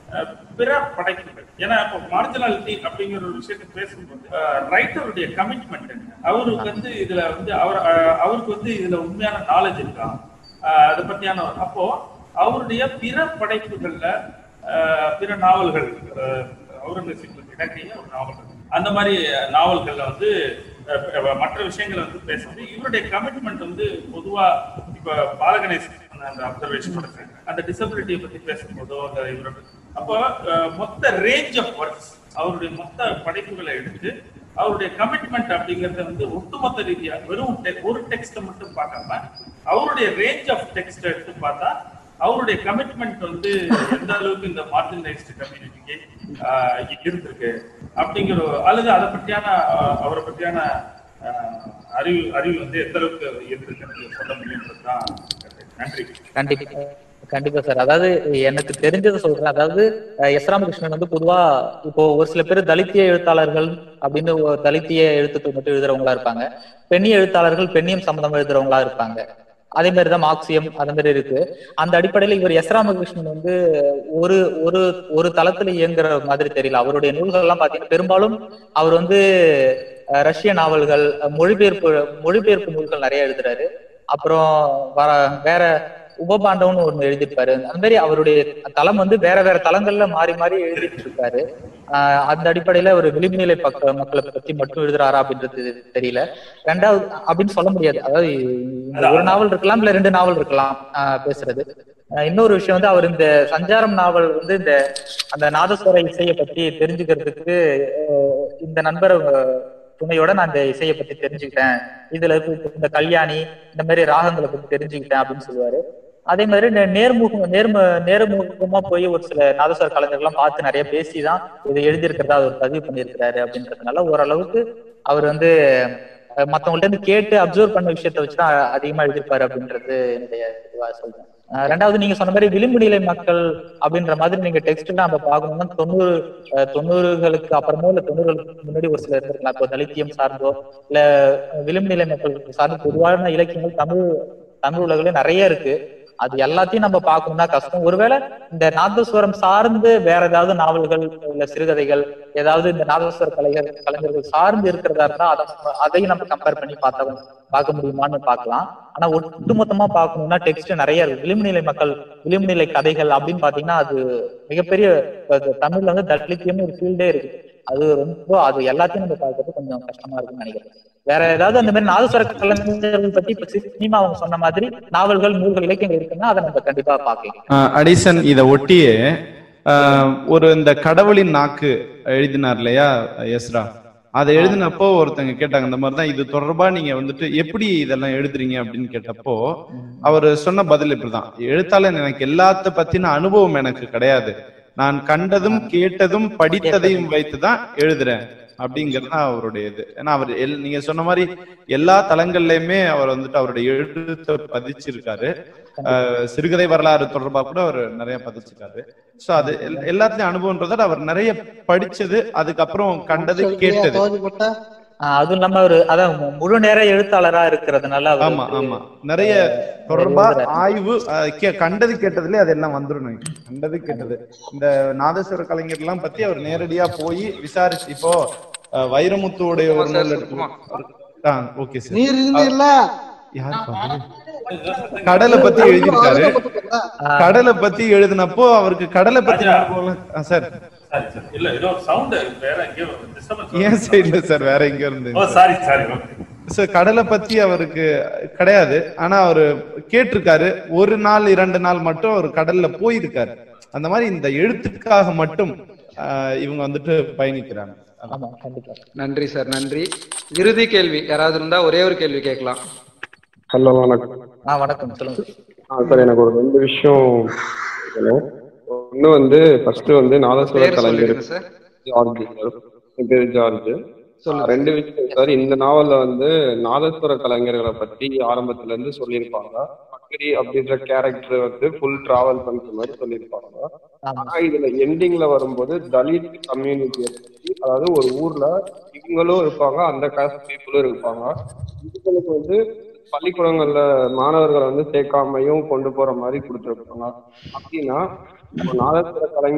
அஹ், பிற படைப்புகள் ஏன்னா இப்போ மார்ஜினாலிட்டி அப்படிங்கிற ஒரு விஷயத்தை பேசும்போது ரைட்டருடைய கமிட்மெண்ட் என்ன அவருக்கு வந்து இதுல வந்து அவர் அஹ், அவருக்கு வந்து இதுல உண்மையான நாலேஜ் இருக்கா அஹ், அதை பத்தியான ஒரு- அப்போ அவருடைய பிற படைப்புகள்ல அஹ், பிற நாவல்கள் அஹ், அவுரங்கசீப்புக்கு இலக்கிய ஒரு நாவல்கள் அந்த மாதிரி நாவல்கள்ல வந்து அஹ், அஹ், மற்ற விஷயங்களை வந்து பேசும்போது இவருடைய கமிட்மெண்ட் வந்து பொதுவா இப்ப பாலகணேசன் அந்த அப்சர்வேஷன் கொடுத்தாங்க அந்த டிசபிலிட்டியை பத்தி பேசும்போதோ அந்த இவரோட அப்போ அஹ், மொத்த ரேஞ்ச் ஆஃப் ஒர்க்ஸ் அவருடைய மொத்த படைப்புகளை எடுத்து அவருடைய கமிட்மெண்ட் அப்படிங்கறத வந்து ஒட்டுமொத்த ரீதியா வெறும் te- ஒரு டெக்ஸ்ட் மட்டும் பார்க்காம அவருடைய ரேஞ்ச் ஆஃப் டெக்ஸ்ட் எடுத்து பார்த்தா அவருடைய கமிட்மெண்ட் வந்து எந்த அளவுக்கு இந்த மார்ஜினலைஸ்டு கம்யூனிட்டிக்கு இருந்திருக்கு அப்படிங்கிற அல்லது அதை பற்றியான ஆஹ், அவரை பற்றியான ஆஹ், அறிவு அறிவு வந்து எந்த அளவுக்கு இருந்திருக்குன்னு சொல்ல முடியுன்றதுதான் நன்றி கண்டிப்பா கண்டிப்பா சார் அதாவது எனக்கு தெரிஞ்சதை சொல்றேன் அதாவது அஹ், எஸ் ராமகிருஷ்ணன் வந்து பொதுவா இப்போ ஒரு சில பேர் தலித்திய எழுத்தாளர்கள் அப்படின்னு ஒரு தலித்திய எழுத்துக்கள் மட்டும் எழுதுறவங்களா இருப்பாங்க பெண்ணிய எழுத்தாளர்கள் பெண்ணியம் சம்பந்தமா எழுதுறவங்களா இருப்பாங்க அதே மாதிரிதான் மார்க்சியம் அந்த மாதிரி இருக்கு அந்த அடிப்படையில இவர் எஸ் ராமகிருஷ்ணன் வந்து ஒரு ஒரு ஒரு தளத்துல இயங்குற மாதிரி தெரியல அவருடைய நூல்கள் எல்லாம் பாத்தீங்கன்னா பெரும்பாலும் அவர் வந்து அஹ், ரஷ்ய நாவல்கள் அஹ், மொழிபெயர்ப்பு மொழிபெயர்ப்பு நூல்கள் நிறைய எழுதுறாரு அப்புறம் வர வேற உபபாண்டவம்னு ஒண்ணு எழுதியிருப்பாரு அந்த மாதிரி அவருடைய தளம் வந்து வேற வேற தளங்கள்ல மாறி மாறி எழுதிட்டு இருக்காரு ஆஹ் அந்த அடிப்படையில ஒரு விளிம்புநிலை பக்க மக்களை பத்தி மட்டும் எழுதுறாரா அப்படின்றது தெரியல ரெண்டாவது அப்படின்னு சொல்ல முடியாது அதாவது இந்த ஒரு நாவல் இருக்கலாம் இல்ல ரெண்டு நாவல் இருக்கலாம் ஆஹ் பேசுறது ஆஹ் இன்னொரு விஷயம் வந்து அவர் இந்த சஞ்சாரம் நாவல் வந்து இந்த அந்த நாதஸ்வர இசையை பத்தி தெரிஞ்சுக்கிறதுக்கு ஆஹ் இந்த நண்பர் ஆஹ் துணையோட நான் இந்த இசையை பத்தி தெரிஞ்சுக்கிட்டேன் இதுல இருக்கு இந்த கல்யாணி இந்த மாதிரி ராகங்களை பத்தி தெரிஞ்சுக்கிட்டேன் அப்படின்னு சொல்லுவாரு அதே மாதிரி நே- நேர்முகம் நேர்ம நேர்முகமா போய் ஒரு சில நாதஸ்வர கலைஞர்கள்லாம் பார்த்து நிறைய பேசிதான் இதை எழுதியிருக்கிறதா அவர் பதிவு பண்ணியிருக்கிறாரு அப்படின்றதுனால ஓரளவுக்கு அவர் வந்து அஹ், மத்தவங்கள்ட்ட இருந்து கேட்டு அப்சர்வ் பண்ண விஷயத்த வச்சுதான் அதிகமா எழுதியிருப்பாரு அப்படின்றது என்னுடைய இதுவா சொல்றேன் அஹ், ரெண்டாவது நீங்க சொன்ன மாதிரி விளிம்பு நிலை மக்கள் அப்படின்ற மாதிரி நீங்க டெக்ஸ்ட் நம்ம பார்க்கணும்னா தொண்ணூறு அஹ், தொண்ணூறுகளுக்கு அப்புறமோ இல்ல தொண்ணூறுகளுக்கு முன்னாடி ஒரு சில இருந்திருக்கலாம் இப்போ தலித்தியம் சார்ந்தோ இல்ல விளிம்பு நிலை மக்கள் சார்ந்த பொதுவான இலக்கியங்கள் தமிழ் தமிழ் உலகில நிறைய இருக்கு அது எல்லாத்தையும் நம்ம பார்க்கணும்னா கஷ்டம் ஒருவேளை இந்த நாதஸ்வரம் சார்ந்து வேற ஏதாவது நாவல்கள் இல்ல சிறுகதைகள் ஏதாவது இந்த நாதஸ்வர கலைஞர் கலைஞர்கள் சார்ந்து இருக்கிறதா இருந்தா அதை அதையும் நம்ம கம்பேர் பண்ணி பார்த்தா பார்க்க முடியுமான்னு பார்க்கலாம் ஆனா ஒட்டுமொத்தமா பார்க்கணும்னா டெக்ஸ்ட் நிறைய இருக்கு விளிம்புநிலை மக்கள் விளிம்புநிலை கதைகள் அப்படின்னு பாத்தீங்கன்னா அது மிகப்பெரிய இப்ப தமிழ்ல வந்து தலித்தியம்னு ஒரு ஃபீல்டே இருக்கு அது ரொம்ப அது எல்லாத்தையும் நம்ம பார்க்கறது கொஞ்சம் கஷ்டமா இருக்குன்னு நினைக்கிறேன் வேற ஏதாவது அந்த மாதிரி நாதஸ்வர கலைஞர்கள் பத்தி இப்ப சினிமா அவங்க சொன்ன மாதிரி நாவல்கள் நூல்கள் இலக்கியங்கள் இருக்குன்னா அதை நம்ம கண்டிப்பா பார்க்கலாம் ஆஹ் அடிசன் இத ஒட்டியே ஆஹ் ஒரு இந்த கடவுளின் நாக்கு எழுதினார் இல்லையா எஸ்ரா அதை எழுதினப்போ ஒருத்தங்க கேட்டாங்க இந்த மாதிரிதான் இது தொடர்பா நீங்க வந்துட்டு எப்படி இதெல்லாம் எழுதுறீங்க அப்படின்னு கேட்டப்போ அவர் சொன்ன பதில் இப்படிதான் எழுத்தாளன் எனக்கு எல்லாத்த பத்தின அனுபவம் எனக்கு கிடையாது நான் கண்டதும் கேட்டதும் படித்ததையும் வைத்துதான் எழுதுறேன் அப்படிங்கிறது தான் அவருடைய இது ஏன்னா அவர் எல் நீங்க சொன்ன மாதிரி எல்லா தளங்கள்லயுமே அவர் வந்துட்டு அவருடைய எழுத்தை பதிச்சிருக்காரு ஆஹ் சிறுகதை வரலாறு தொடர்பா கூட அவர் நிறைய பதிச்சிருக்காரு சோ அது எல்- எல்லாத்துலயும் அனுபவம்ன்றத அவர் நிறைய படிச்சது அதுக்கப்புறம் கண்டது கேட்டது ஆஹ் அதுவும் இல்லாம ஒரு அதான் மு- முழு நேர எழுத்தாளரா இருக்கிறதுனால அவர் ஆமா வந்து, ஆமா நிறைய தொடர்பா ஆய்வு அஹ், கே- கண்டது கேட்டதுல அதெல்லாம் வந்துரும் எனக்கு. கண்டது கேட்டது இந்த நாதஸ்வர கலைஞர் எல்லாம் பத்தி அவர் நேரடியா போய் விசாரிச்சு இப்போ அஹ், வைரமுத்துவுடைய ஒரு நூல் எடுத்து ஓகே சார் நீர் இருந்தீல்ல யார் பாரு? கடலை பத்தி எழுதியிருக்காரு கடலை பத்தி எழுதினப்போ அவருக்கு கடலை பத்தி அனுபவம்லாம்- ஆ, சார் சாரி சார் இல்ல ஏதோ ஒரு சவுண்ட் வேற எங்கேயோ டிஸ்டர்பன்ஸ் ஏன் சைடுல சார் வேற எங்க இருந்து oh sorry sorry okay sir கடலை பத்தி அவருக்கு கிடையாது ஆனா அவரு கேட்டிருக்காரு ஒரு நாள் இரண்டு நாள் மட்டும் அவர் கடல்ல போயிருக்காரு அந்த மாதிரி இந்த எழுத்துக்காக மட்டும் ஆஹ், இவங்க வந்துட்டு பயணிக்கிறாங்க ஆமா கண்டிப்பா நன்றி சார் நன்றி இறுதி கேள்வி யாராவது இருந்தா ஒரே ஒரு கேள்வி கேட்கலாம் ஹலோ வணக்கம் ஆ வணக்கம் சொல்லுங்க ஆ சார் எனக்கு ஒரு ரெண்டு விஷயம் கேட்கணும் ஒண்ணு வந்து ஃபர்ஸ்ட் வந்து நாதஸ்வர பேர் கலைஞர் சொல்லிடுங்க சார் ஜார்ஜ் சார் என் பேர் ஜார்ஜ் சொல்லுங்க. ரெண்டு விஷயம் சார் இந்த நாவல்ல வந்து நாதஸ்வர கலைஞர்களை பத்தி ஆரம்பத்துல இருந்து சொல்லியிருப்பாங்க பக்கரி அப்படின்ற கேரக்டர் வந்து ஃபுல் டிராவல் பண்ற மாதிரி சொல்லியிருப்பாங்க ஆனா இதுல எண்டிங்ல வரும்போது தலித் கம்யூனிட்டியை பத்தி அதாவது ஒரு ஊர்ல இவங்களும் இருப்பாங்க அந்த காஸ்ட் பீப்புளும் இருப்பாங்க இவங்களுக்கு வந்து பள்ளிக்கூடங்கள்ல மாணவர்களை வந்து சேர்க்காமையும் கொண்டு போற மாதிரி கொடுத்துருப்பாங்க அப்படின்னா இப்போ நாதஸ்வர கலைஞர்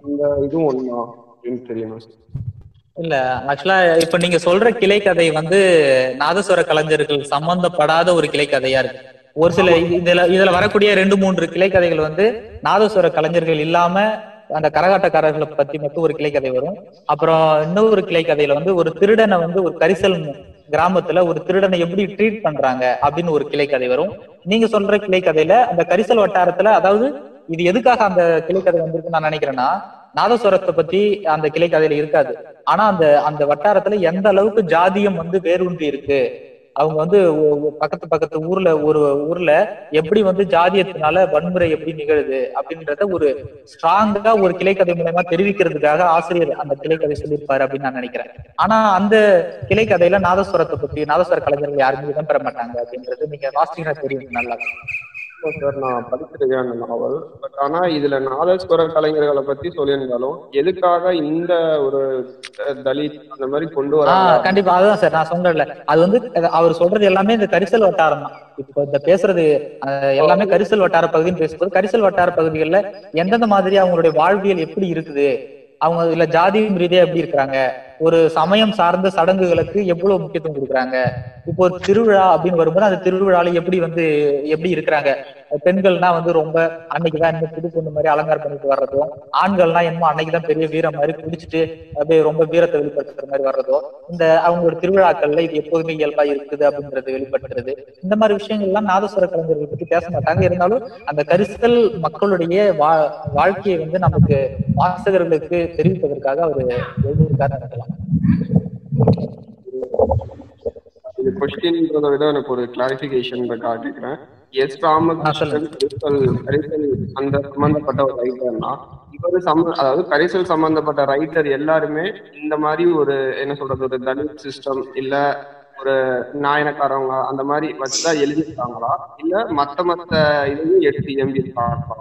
அந்த இதுவும் ஒண்ணா அப்படின்னு தெரியணும் சார் இல்ல ஆக்சுவலா இப்ப நீங்க சொல்ற கிளை கதை வந்து நாதஸ்வர கலைஞர்கள் சம்பந்தப்படாத ஒரு கிளை கதையா இருக்கு ஒரு சில இது- இதுல இதுல வரக்கூடிய ரெண்டு மூன்று கிளை கதைகள் வந்து நாதஸ்வர கலைஞர்கள் இல்லாம அந்த கரகாட்டக்காரர்களை பத்தி மட்டும் ஒரு கிளை கதை வரும் அப்புறம் இன்னொரு கிளை கதையில வந்து ஒரு திருடனை வந்து ஒரு கரிசல் கிராமத்துல ஒரு திருடனை எப்படி ட்ரீட் பண்றாங்க அப்படின்னு ஒரு கிளை கதை வரும் நீங்க சொல்ற கிளை கதையில அந்த கரிசல் வட்டாரத்துல அதாவது இது எதுக்காக அந்த கிளை கதை வந்திருக்குன்னு நான் நினைக்கிறேன்னா நாதஸ்வரத்தை பத்தி அந்த கிளை கதையில இருக்காது ஆனா அந்த அந்த வட்டாரத்துல எந்த அளவுக்கு ஜாதியம் வந்து வேரூன்றி இருக்கு அவங்க வந்து ஒ- ஒ- பக்கத்து பக்கத்து ஊர்ல ஒரு ஊர்ல எப்படி வந்து ஜாதியத்தினால வன்முறை எப்படி நிகழுது அப்படின்றத ஒரு ஸ்ட்ராங்கா ஒரு கிளைக்கதை மூலயமா தெரிவிக்கிறதுக்காக ஆசிரியர் அந்த கிளைக்கதை சொல்லியிருப்பாரு அப்படின்னு நான் நினைக்கிறேன் ஆனா அந்த கிளைக்கதையில நாதஸ்வரத்தை பத்தி நாதஸ்வர கலைஞர்கள் யாருமே இடம்பெற மாட்டாங்க அப்படின்றது நீங்க வாசிங்கன்னா தெரியும் நல்லா சார் நான் படிச்சிருக்கேன் அந்த நாவல் பட் ஆனா இதுல நாதஸ்வர கலைஞர்களை பத்தி சொல்லியிருந்தாலும் எதுக்காக இந்த ஒரு அஹ், தலித் அந்த மாதிரி கொண்டு ஆஹ் வராங்க கண்டிப்பா அதுதான் சார் நான் சொன்னேன்ல அது வந்து அது அவர் சொல்றது எல்லாமே இந்த கரிசல் வட்டாரம் தான் இப்போ இந்த பேசுறது அஹ், எல்லாமே கரிசல் வட்டார பகுதின்னு பேசும்போது கரிசல் வட்டார பகுதிகளில் எந்தெந்த மாதிரி அவங்களுடைய வாழ்வியல் எப்படி இருக்குது அவங்க இல்ல ஜாதி ரீதியா எப்படி இருக்கிறாங்க ஒரு சமயம் சார்ந்த சடங்குகளுக்கு எவ்வளவு முக்கியத்துவம் கொடுக்குறாங்க இப்போ ஒரு திருவிழா அப்படின்னு வரும்போது அந்த திருவிழால எப்படி வந்து எப்படி இருக்கிறாங்க பெண்கள்னா வந்து ரொம்ப அன்னைக்குதான் இன்னும் புது பொண்ணு மாதிரி அலங்காரம் பண்ணிட்டு வர்றதும் ஆண்கள்னா என்னமோ அன்னைக்குதான் பெரிய வீரம் மாதிரி குடிச்சிட்டு அப்படியே ரொம்ப வீரத்தை வெளிப்படுத்துற மாதிரி வர்றதோ இந்த அவங்களோட திருவிழாக்கள்ல இது எப்போதுமே இயல்பா இருக்குது அப்படின்றது வெளிப்படுத்துறது இந்த மாதிரி விஷயங்கள் எல்லாம் நாதஸ்வர கலைஞர்கள் பத்தி பேச மாட்டாங்க இருந்தாலும் அந்த கரிசல் மக்களுடைய வா வாழ்க்கையை வந்து நமக்கு வாசகர்களுக்கு தெரிவிப்பதற்காக அவர் எழுதியிருக்காரு நினைக்கலாம் இது கொஸ்டின்றதை விட எனக்கு ஒரு கிளாரிபிகேஷன் கேட்கிறேன் எஸ் ராமகிருஷ்ணன் கரிசல் கரிசல் அந்த சம்பந்தப்பட்ட ஒரு ரைட்டர்னா இவரு சம்ம அதாவது கரிசல் சம்பந்தப்பட்ட ரைட்டர் எல்லாருமே இந்த மாதிரி ஒரு என்ன சொல்றது ஒரு தலித் சிஸ்டம் இல்ல ஒரு நாயனக்காரவங்க அந்த மாதிரி வச்சுதான் எழுதியிருக்காங்களா இல்ல மத்த மத்த இதையும் எடுத்து எம்பி இருக்காங்களா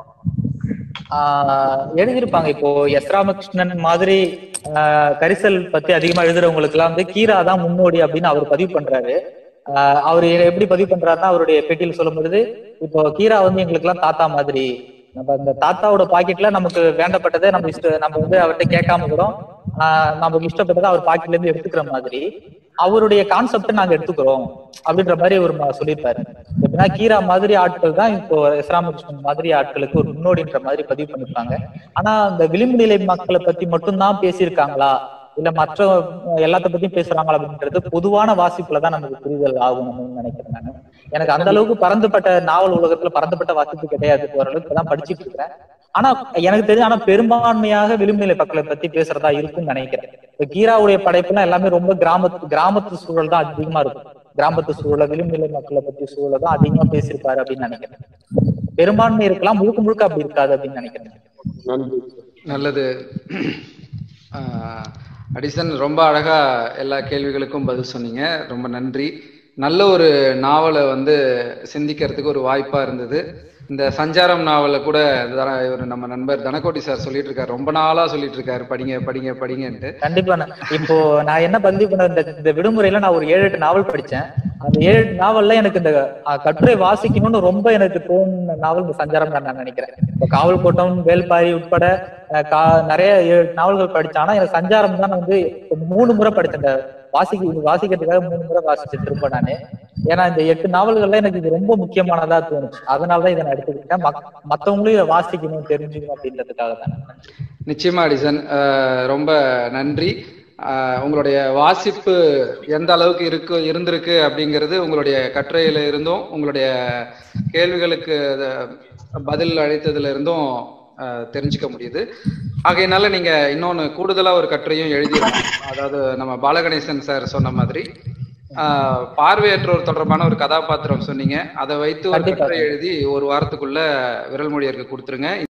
ஆஹ் எழுதியிருப்பாங்க இப்போ எஸ் ராமகிருஷ்ணன் மாதிரி ஆஹ் கரிசல் பத்தி அதிகமா எழுதுறவங்களுக்கு எல்லாம் வந்து கீரா தான் முன்னோடி அப்படின்னு அவர் பதிவு பண்றாரு ஆஹ் அவர் எப்படி பதிவு பண்றாருன்னா அவருடைய பேட்டியில் சொல்லும் பொழுது இப்போ கீரா வந்து எங்களுக்கு எல்லாம் தாத்தா மாதிரி நம்ம அந்த தாத்தாவோட பாக்கெட்ல நமக்கு வேண்டப்பட்டதை நம்ம இஷ்ட நம்ம வந்து அவர்கிட்ட கேட்காம கூட ஆஹ் நமக்கு இஷ்டப்பட்டதை அவர் பாக்கெட்ல இருந்து எடுத்துக்கிற மாதிரி அவருடைய கான்செப்ட் நாங்க எடுத்துக்கிறோம் அப்படின்ற மாதிரி ஒரு ம- சொல்லியிருப்பாரு எப்படின்னா கீரா மாதிரி ஆட்கள் தான் இப்போ எஸ் ராமகிருஷ்ணன் மாதிரி ஆட்களுக்கு ஒரு முன்னோடின்ற மாதிரி பதிவு பண்ணிருப்பாங்க ஆனா அந்த விளிம்பு நிலை மக்களை பத்தி மட்டும்தான் பேசியிருக்காங்களா இல்ல மற்ற அஹ், எல்லாத்த பத்தியும் பேசுறாங்களா அப்படின்றது பொதுவான வாசிப்புல தான் நமக்கு புரிதல் ஆகணும்னு நினைக்கிறேன் நான் எனக்கு அந்த அளவுக்கு பறந்துபட்ட நாவல் உலகத்துல பறந்துபட்ட வாசிப்பு கிடையாது ஓரளவுக்கு தான் படிச்சுட்டு இருக்கிறேன் ஆனா எனக்கு தெரிஞ்சு ஆனா பெரும்பான்மையாக விளிம்புநிலை மக்களை பத்தி பேசுறதா இருக்கும்னு நினைக்கிறேன் இப்ப கீராவுடைய படைப்புலாம் எல்லாமே ரொம்ப கிராமத்து கிராமத்து சூழல் தான் அதிகமா இருக்கும் கிராமத்து சூழலை விளிம்புநிலை மக்களை பத்தி சூழலை தான் அதிகமா பேசியிருப்பாரு அப்படின்னு நினைக்கிறேன் பெரும்பான்மை இருக்கலாம் முழுக்க முழுக்க அப்படி இருக்காது அப்படின்னு நினைக்கிறேன் நன்றி நல்லது ஆஹ் அடிசன் ரொம்ப அழகா எல்லா கேள்விகளுக்கும் பதில் சொன்னீங்க ரொம்ப நன்றி நல்ல ஒரு நாவலை வந்து சிந்திக்கிறதுக்கு ஒரு வாய்ப்பா இருந்தது இந்த சஞ்சாரம் நாவலை கூட தன- இவரு நம்ம நண்பர் தனகோட்டி சார் சொல்லிட்டு இருக்காரு ரொம்ப நாளா சொல்லிட்டு இருக்காரு படிங்க படிங்க படிங்கன்ட்டு கண்டிப்பா நான் இப்போ நான் என்ன பதிவு பண்ண இந்த இந்த விடுமுறையில நான் ஒரு ஏழு எட்டு நாவல் படிச்சேன் அந்த ஏழு எட்டு நாவல்ல எனக்கு இந்த அஹ், கட்டுரை வாசிக்கணும்னு ரொம்ப எனக்கு தோணுன நாவல் இந்த சஞ்சாரம் தான் நான் நினைக்கிறேன் இப்போ காவல் கோட்டம் வேல்பாரி உட்பட அஹ், கா- நிறைய ஏழு நாவல்கள் படிச்சேன் ஆனா எனக்கு சஞ்சாரம் தான் நான் வந்து இப்ப மூணு முறை படிச்சேன் இந்த வாசிக்க இது வாசிக்கிறதுக்காக மூணு முறை வாசிச்சேன் திரும்ப நானு ஏன்னா இந்த எட்டு நாவல்கள்ல எனக்கு இது ரொம்ப முக்கியமானதா தோணுச்சு அதனாலதான் இதை நான் எடுத்துக்கிட்டேன் மக்- மத்தவங்களும் இதை வாசிக்கணும் தெரிஞ்சுக்கணும் அப்படின்றதுக்காக தான் நிச்சயமா அடிசன் அஹ் ரொம்ப நன்றி அஹ் உங்களுடைய வாசிப்பு எந்த அளவுக்கு இருக்கு இருந்திருக்கு அப்படிங்கிறது உங்களுடைய கட்டுரையில இருந்தும் உங்களுடைய கேள்விகளுக்கு அஹ், பதில் அளித்ததுல இருந்தும் அஹ், தெரிஞ்சுக்க முடியுது ஆகையினால நீங்க இன்னொன்னு கூடுதலா ஒரு கட்டுரையும் எழுதியிருக்கோம் அதாவது நம்ம பாலகணேசன் சார் சொன்ன மாதிரி ஆஹ், பார்வையற்றோர் தொடர்பான ஒரு கதாபாத்திரம் சொன்னீங்க அதை வைத்து ஒரு கட்டுரை எழுதி ஒரு வாரத்துக்குள்ள விரல் மொழியருக்கு கொடுத்துருங்க